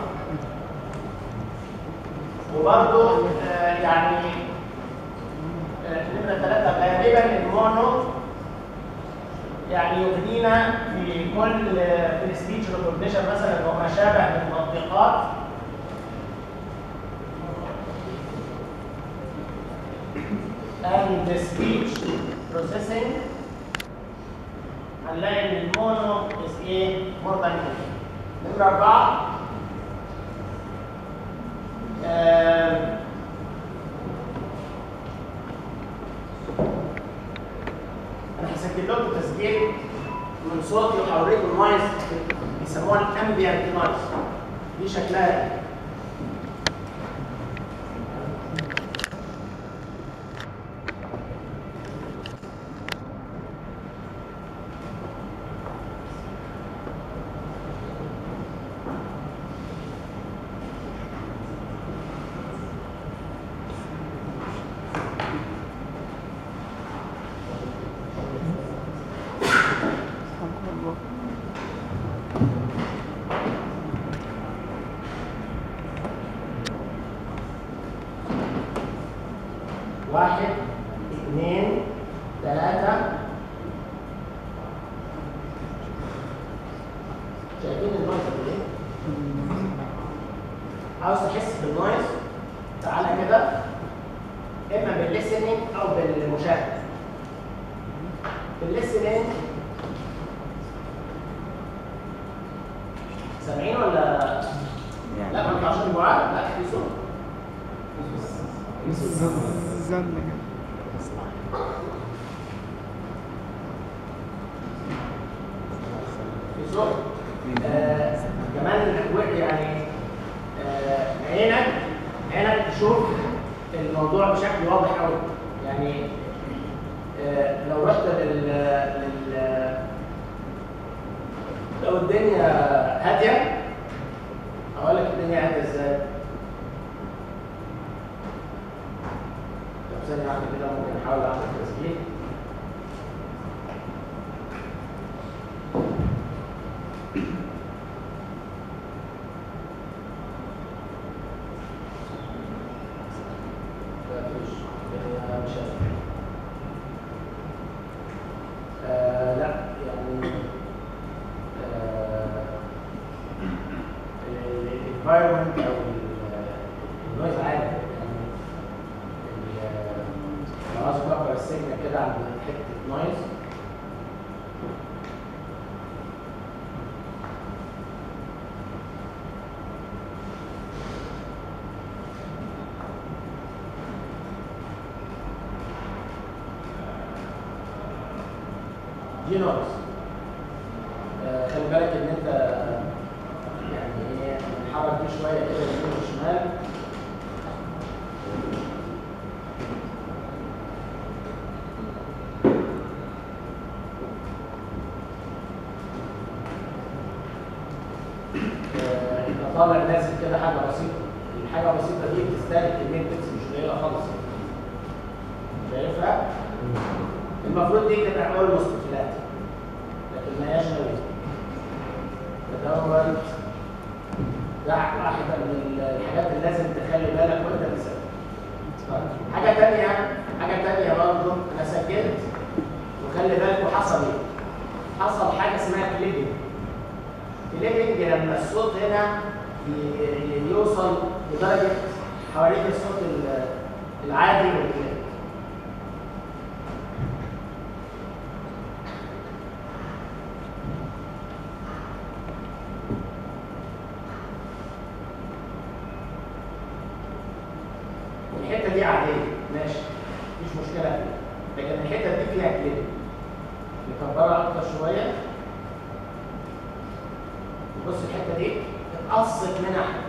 وبرضه آه يعني آه نمرة ثلاثة غالبا المونو يعني يغنينا في كل في السبيتش ريكوجنيشن مثلا وما شابه من التطبيقات and the speech processing هنلاقي ان المونو is ايه more than كده. نمرة أربعة آم، انا هسجل لكم تسجيل من صوتي وهوريكم النويز بيسموها الامبيانت نويز دي شكلها إيه؟ واحد اثنين ثلاثة شايفين النويز قد ايه؟ عاوز تحس بالنويز تعالى كده اما بالليسننج او بالمشاهدة بالليسننج سامعين ولا لا ما ينفعش المعاد لا في صوت زن كده في صوت آه كمان الأجواء يعني آه عينك عينك تشوف الموضوع بشكل واضح قوي يعني آه لو رحت لل, لل لو الدنيا هاديه اقول لك الدنيا هاديه ازاي طب ثانيه واحده كده ممكن احاول اعمل تسجيل مفيش الدنيا مش هادية. آه لا يعني الانفايرمنت او النويز عالي يعني ال- لو عاوز اكبر السجن كده عند حته نويز دي نويز آه، خلي بالك ان انت يعني ايه نحرك فيه شويه كده يمين وشمال طالع نازل كده حاجه بسيطه الحاجه البسيطه دي بتستهلك كميه بيبسي مش قليله خالص شايفها؟ المفروض دي تبقى اولموست فلات لكن ما هياش قوي فدوت ده واحده من الحاجات اللي لازم تخلي بالك وانت بتسجل طيب، حاجه تانية حاجه تانية برضه انا سجلت وخلي بالك وحصل ايه؟ حصل حاجه اسمها كليبنج كليبنج لما الصوت هنا ي- ي- يوصل لدرجه حوالين الصوت ال- العادي والكلام الحته دي عاديه ماشي مفيش مشكله فيها لكن الحته دي فيها كليب نكبرها اكتر شويه بص الحته دي اتقصت من ناحيه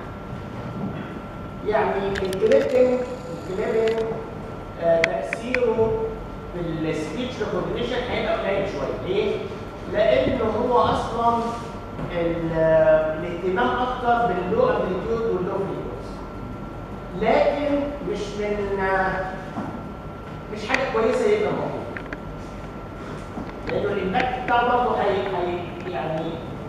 يعني الكليبنج الكليبنج آه تاثيره في السبيتش ريكوجنيشن هيبقى قليل شويه ليه؟ لانه هو اصلا ال- آه، الاهتمام اكتر باللو امبليتيود واللو فريكونسي لكن مش من مش حاجه كويسه يبقى موجود لانه الامباكت بتاعه برضه هي هي يعني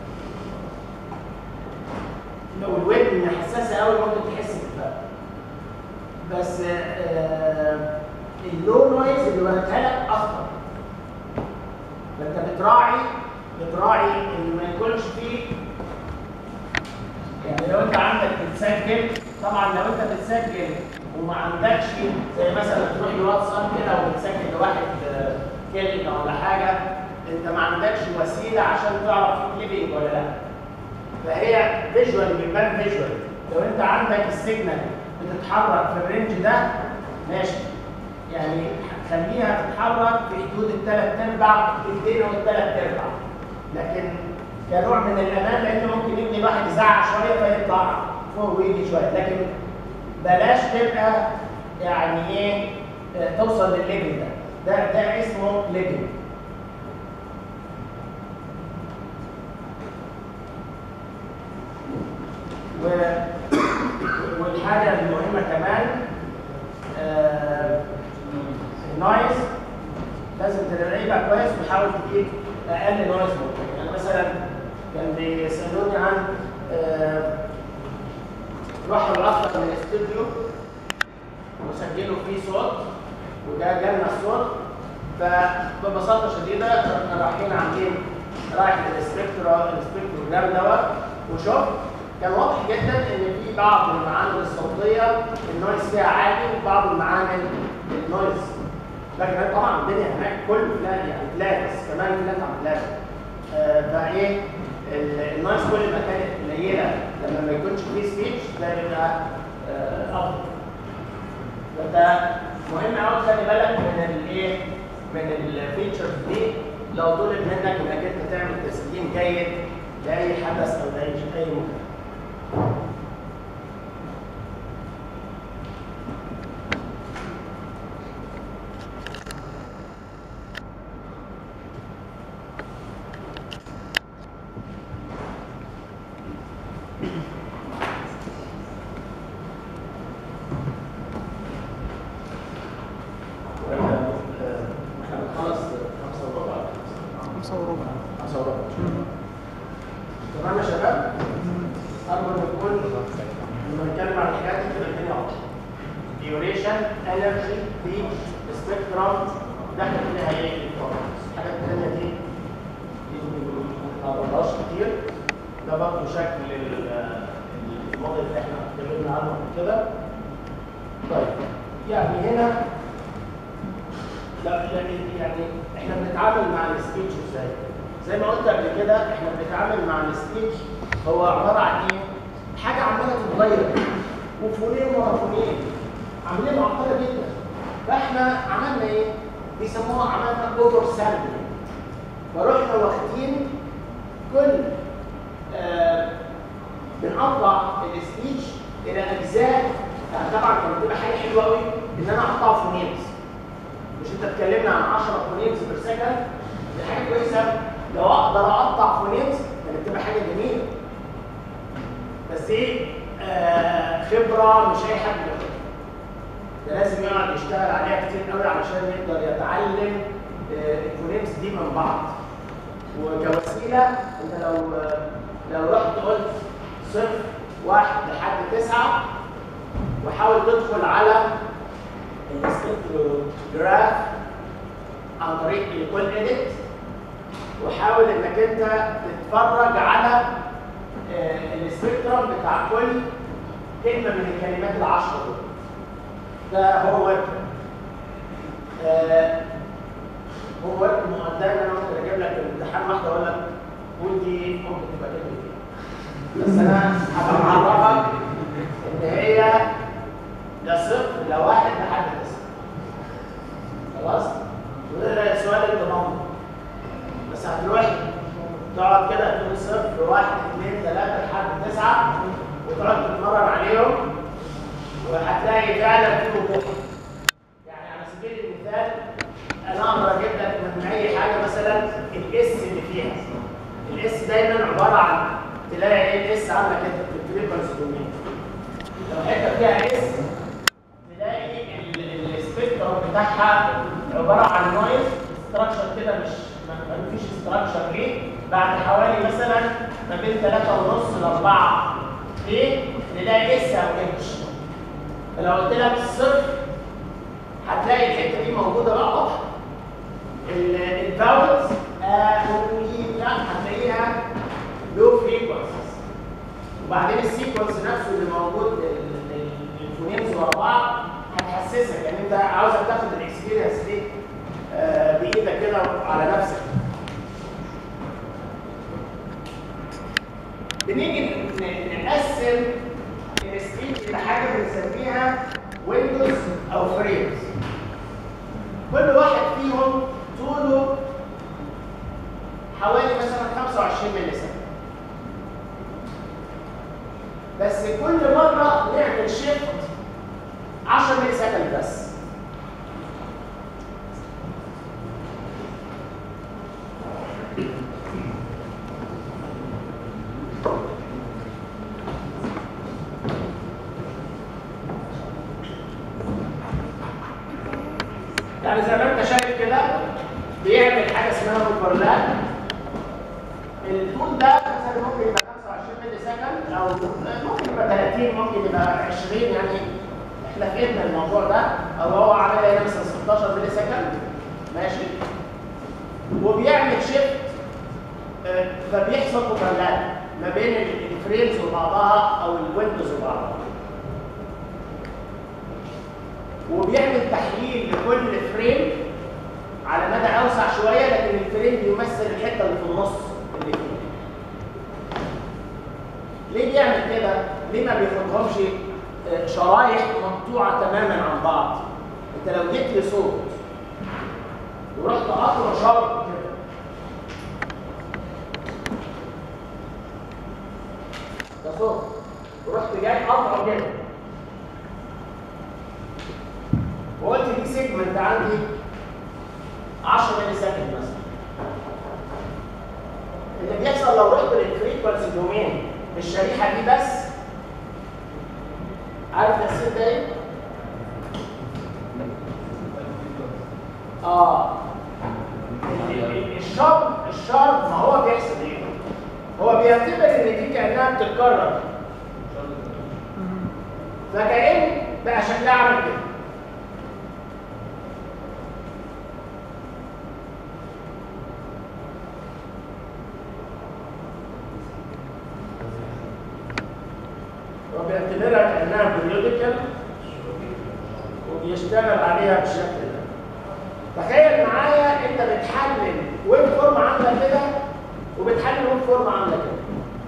لو الودن حساسه قوي ممكن تحس بالفرق بس آه اللو نويز اللي وريتها لك اخطر فانت بتراعي بتراعي ان ما يكونش فيه يعني لو انت عندك بتسجل طبعا لو انت بتسجل وما عندكش زي مثلا تروح لواتساب كده وبتسجل لواحد آه، كلمه ولا حاجه انت ما عندكش وسيله عشان تعرف في كليبنج ولا لا فهي فيجوال بيبان فيجوال لو انت عندك السيجنال بتتحرك في الرينج ده ماشي يعني خليها تتحرك في حدود الثلاث ارباع الدين والثلاث ارباع لكن كنوع من الامان لان ممكن يبني الواحد يزعق شويه فيطلع فوق ويجي شويه لكن بلاش تبقى يعني ايه آه، توصل للليفل ده ده ده اسمه ليفل و... والحاجه المهمه كمان آه، النويز لازم تراقبها كويس وتحاول تجيب اقل نويز ممكن يعني مثلا كان بيسالوني عن آه، راحوا الاكثر من الاستوديو وسجلوا فيه صوت وده جالنا الصوت فببساطه شديده احنا رايحين عاملين رايح للسبكترا السبكتروجرام دوت وشوف كان واضح جدا ان في بعض المعامل الصوتيه النويز فيها عالي وبعض المعامل النويز لكن طبعا الدنيا هناك كله فلات يعني فلات كمان فلات عن فلات آه، فايه ال- النويز كل ما كانت قليله لما ما يكونش فيه سبيتش ده بيبقى آه، افضل فانت مهم قوي تخلي بالك من الايه من الفيتشرز دي لو طلب منك انك انت تعمل تسجيل جيد لاي حدث او لاي اي مكان احنا بنخلص خمسة وربع خمسة وربع خمسة وربع تمام يا شباب؟ أرجو إن يكون لما نتكلم عن الحاجات دي تبقى الدنيا واضحة. ديوريشن، انرجي، بيتش، سبيكترم داخل فيها ايه؟ الفورمز. الحاجات التانية دي دي ما قربناش كتير. ده برضه شكل ال- الموديل اللي احنا اتكلمنا عنه قبل كده. طيب يعني هنا لا يعني يعني احنا بنتعامل مع السبيتش ازاي؟ زي ما قلت قبل كده احنا بنتعامل مع السبيتش هو عباره عن ايه؟ حاجه عماله تتغير وفونين ورا فونين عاملين معقده جدا فاحنا عملنا ايه؟ بيسموها عملنا اوفر سامبلنج فرحنا واخدين كل آه بنقطع السبيتش الى اجزاء يعني طبعا كانت بتبقى حاجه حلوه قوي ان انا اقطعه فونيمز مش انت اتكلمنا عن 10 فونيمز بير سكند دي حاجه كويسه لو اقدر اقطع فونيمز كانت تبقى حاجه جميله بس ايه خبره مش اي حد ياخدها ده لازم يقعد يشتغل عليها كتير قوي علشان يقدر يتعلم آه، الفونيمز دي من بعض وكوسيله انت لو لو رحت قلت صفر واحد لحد تسعه وحاول تدخل على السبكتروجراف عن طريق الكول اديت وحاول انك انت تتفرج على آه، السبيكترم بتاع كل كلمه من الكلمات العشره دول ده هو ورك آه، هو ورك مقدم انا ممكن اجيب لك الامتحان واحده اقول لك قول دي ممكن تبقى كلمه ايه بس انا هبقى معرفك ان هي لا صفر لا واحد لحد تسعه خلاص وده سؤال التضامن بس هتروح تقعد كده تقول صفر واحد اثنين ثلاثة لحد تسعة وتقعد تتمرن عليهم وهتلاقي فعلا في وضوح يعني على سبيل المثال انا اقدر اجيب لك من اي حاجه مثلا الاس اللي فيها الاس دايما عباره عن تلاقي ايه الاس عندك انت في الفريكونسي دومين لو حته فيها اس تلاقي ال- السبيكترم بتاعها عباره عن نويز ستراكشر كده مش ما ما فيش ستراكشر ليه بعد حوالي مثلا ما بين 3 ونص ل 4 ايه نلاقي اس او اتش فلو قلت لك صفر هتلاقي الحته دي موجوده بقى واضحه الفاولز لا هتلاقيها لو فريكونسيز وبعدين السيكونس نفسه اللي موجود ال- ال- الفونيمز ورا بعض هتحسسك يعني انت عاوزك تاخد الاكسبيرينس دي آه، بايدك كده على نفسك بنيجي ن- نقسم السبيد الى حاجه بنسميها ويندوز او فريمز كل واحد فيهم طوله حوالي مثلا 25 مللي ثانيه بس كل مره نعمل شيفت 10 مللي سكند بس يعني زي ما انت شايف كده بيعمل حاجه اسمها اوفرلاب الطول ده مثلا ممكن يبقى 25 مللي سكند او ممكن يبقى 30 ممكن يبقى 20 يعني احنا فهمنا الموضوع ده او هو عامل هنا مثلا 16 مللي سكند ماشي وبيعمل شيفت آه، فبيحصل اوفرلاب ما بين ال- الفريمز وبعضها او الويندوز وبعضها وبيعمل تحليل لكل فريم على مدى اوسع شويه لكن الفريم بيمثل الحته اللي في النص اللي فيه ليه بيعمل كده؟ ليه ما بياخدهمش آه، شرايح مقطوعه تماما عن بعض؟ انت لو جيت لي صوت ورحت قاطعه شرط كده ده صوت ورحت جاي قاطعه كده وقلت دي سيجمنت عندي 10 مللي سكند مثلا اللي بيحصل لو رحت للفريكونسي دومين الشريحه دي بس عارف تاثير ده ايه؟ اه ال- ال- الشرط الشرط ما هو بيحصل ايه؟ هو بيعتبر ان دي كانها بتتكرر فكأن بقى شكلها عامل كده وبيعتبرها كانها بيريوديكال وبيشتغل عليها بالشكل ده تخيل معايا انت بتحلل ويب فورم عامله كده وبتحلل ويب فورم عامله كده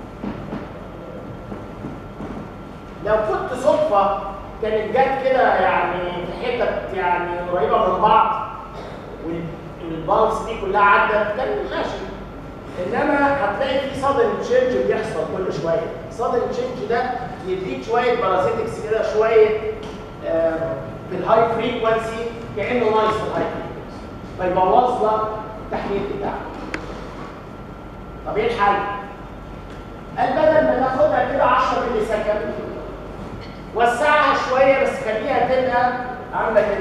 لو كنت صدفه كانت جت كده يعني في حتت يعني قريبه من بعض والبالس دي كلها عدت كان ماشي انما هتلاقي في صدر تشينج بيحصل كل شويه صدر تشينج ده يديك شويه بارازيتكس كده شويه آه، في الهاي فريكونسي كانه نايس في الهاي فريكونسي فيبوظ لك التحليل بتاعك طب ايه الحل؟ قال بدل ما ناخدها كده 10 مللي سكند وسعها شويه بس خليها تبقى عامله كده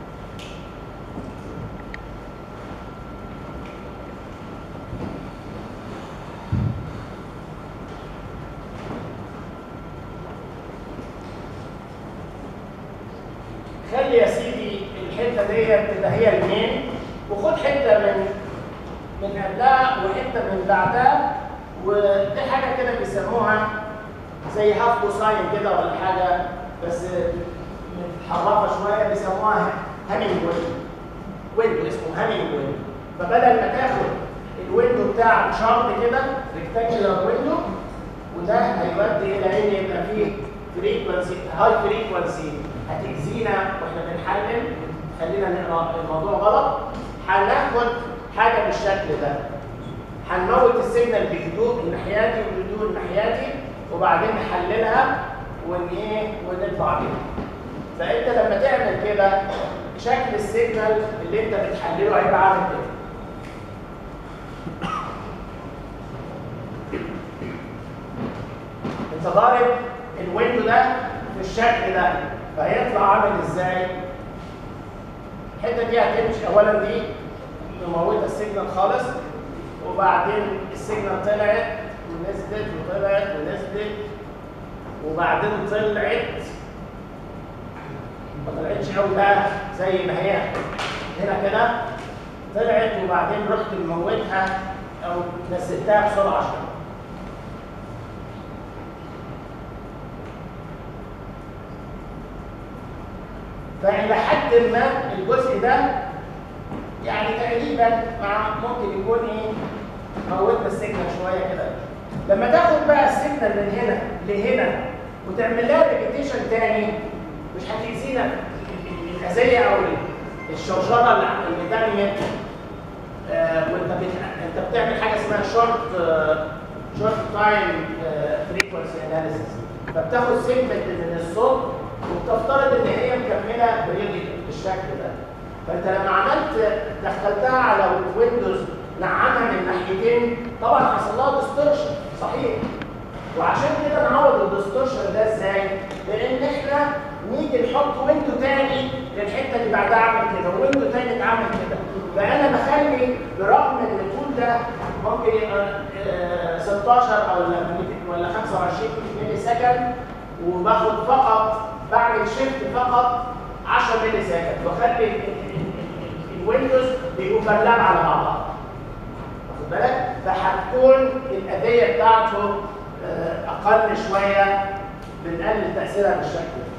خلي يا سيدي الحته ديت تبقى هي المين وخد حته من من قبلها وحته من بعدها ودي حاجه كده بيسموها زي هاف كوساين كده ولا حاجه بس متحرفه شويه بيسموها هامينج ويندو ويندو اسمه هامينج ويندو فبدل ما تاخد الويندو بتاعك شارب كده ريكتانجلر ويندو وده هيؤدي الى ان يبقى فيه فريكونسي هاي فريكونسي هتأذينا واحنا بنحلل خلينا نقرا الموضوع غلط هناخد حاجه بالشكل ده هنموت السيجنال بهدوء الناحياتي وبهدوء الناحياتي وبعدين نحللها ون ايه ونطلع بيها فانت لما تعمل كده شكل السيجنال اللي انت بتحلله هيبقى عامل كده انت ضارب الويندو ده في الشكل ده فهيطلع عامل ازاي؟ الحته دي هتمشي اولا دي مموته السيجنال خالص وبعدين السيجنال طلعت ونزلت وطلعت ونزلت وبعدين طلعت ما طلعتش قوي بقى زي ما هي هنا كده طلعت وبعدين رحت مموتها او نزلتها بسرعه شويه فإلى حد ما الجزء ده يعني تقريبا مع ممكن يكون ايه موتنا السيجنال شويه كده لما تاخد بقى السيجنال من هنا لهنا وتعمل لها ريبيتيشن تاني مش هتأذينا الأذية أو الشرشرة اللي تمت آه وانت بت... انت بتعمل حاجه اسمها شورت شورت تايم فريكونسي اناليسيس فبتاخد سيجمنت من الصوت وبتفترض ان هي مكمله بريدي بالشكل ده فانت لما عملت دخلتها على ويندوز نعمها من ناحيتين طبعا حصل لها ديستورشن صحيح وعشان كده نعوض الديستورشن ده ازاي؟ لان احنا نيجي نحط ويندو تاني للحته اللي بعدها عامل كده ويندو تاني اتعمل كده فانا بخلي برغم ان الطول ده ممكن يبقى آه، 16 او ولا 25 ملي سكند وباخد فقط بعمل شيفت فقط 10 ملي سكند واخلي ال- ال- ال- الويندوز بيوفرلاب على بعضها واخد بالك فهتكون الأذية بتاعته آه، أقل شوية بنقلل تأثيرها بالشكل ده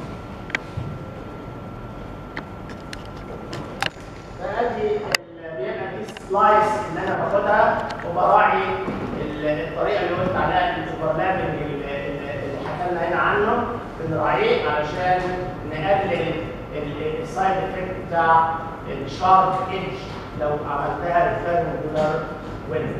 فادي ال- بيبقى دي سلايس اللي انا باخدها وبراعي ال- الطريقه اللي قلت عليها الاوفرلابنج اللي حكى لنا هنا عنه بنراعيه علشان نقلل السايد افكت بتاع الشارب ايدج لو عملتها ريفيرمنتولار ويندو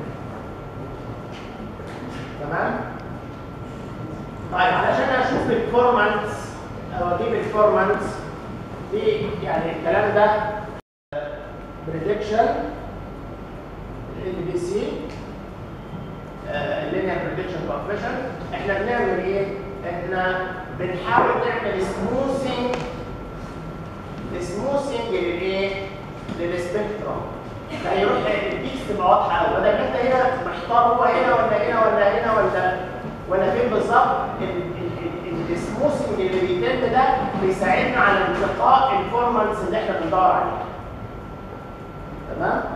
تمام؟ طيب علشان اشوف الفورمانس او اجيب الفورمانس دي يعني الكلام ده بريدكشن ال بي سي اللينير بريدكشن كوفيشن احنا بنعمل ايه؟ احنا بنحاول نعمل سموثينج سموثينج للايه؟ للسبيكترم فيروح البيكس تبقى واضحه قوي بدل ما انت هنا محتار هو هنا ولا هنا ولا هنا ولا ولا فين بالظبط السموثينج اللي بيتم ده بيساعدنا على انتقاء الفورمانس اللي احنا بندور عليه تمام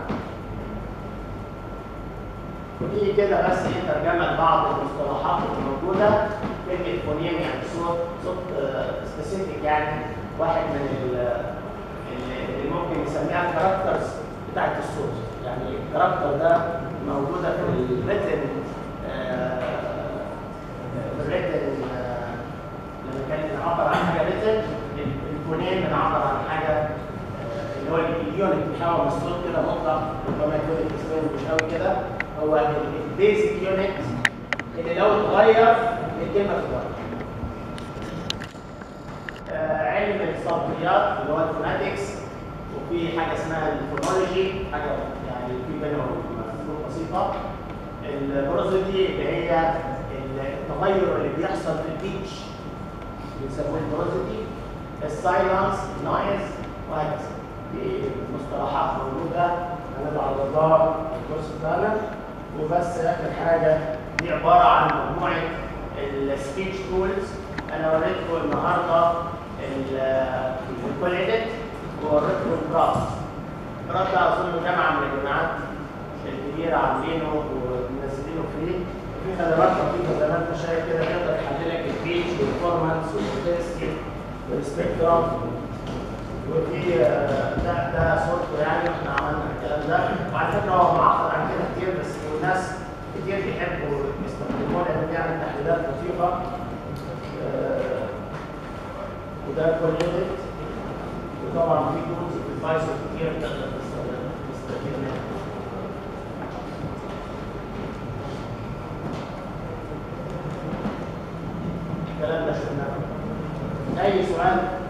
ودي كده بس ايه ترجمه لبعض المصطلحات الموجوده كلمه فونيم يعني صوت صوت سبيسيفيك يعني واحد من ال- ال- اللي ممكن نسميها الكاركترز بتاعت الصوت يعني الكاركتر ده موجوده في الريتن الريتن لما كان بنعبر عن حاجه ريتن الفونيم بنعبر عن حاجه آه، اللي هو اليونت بيحول من الصوت كده مطلق ربما يكون الاسم مش قوي كده هو البيزك يونت اللي لو اتغير الكلمه تتغير. آه، علم الصوتيات اللي هو الفوناتكس وفي حاجه اسمها الفونولوجي حاجه يعني في بينهم فروق بسيطه البروزودي اللي هي التغير اللي بيحصل في البيتش بيسموه البروزيتي السايلنس نويز وهكذا دي مصطلحات موجوده هنبقى على الرادار الكورس بتاعنا وبس اخر حاجه دي عباره عن مجموعه السبيتش تولز انا وريتكم النهارده الكول اديت ووريتكم البراس البراس ده اظن جامعه من الجامعات الكبيره عاملينه ومنزلينه فري في خدمات لطيفه زي ما انت شايف كده تقدر يحدد لك البيتش والفورمانس والتيست والسبيكترم وفي آه، ده ده صورته يعني احنا عملنا الكلام ده وعلى فكره هو معقد عن كده كتير بس الناس كتير بيحبوا يستخدموه لان بيعمل تحليلات لطيفه آه، وده كوليدت وطبعا في تولز في الفايزر كتير تقدر تستخدم- تستفيد منها الكلام ده شفناه اي سؤال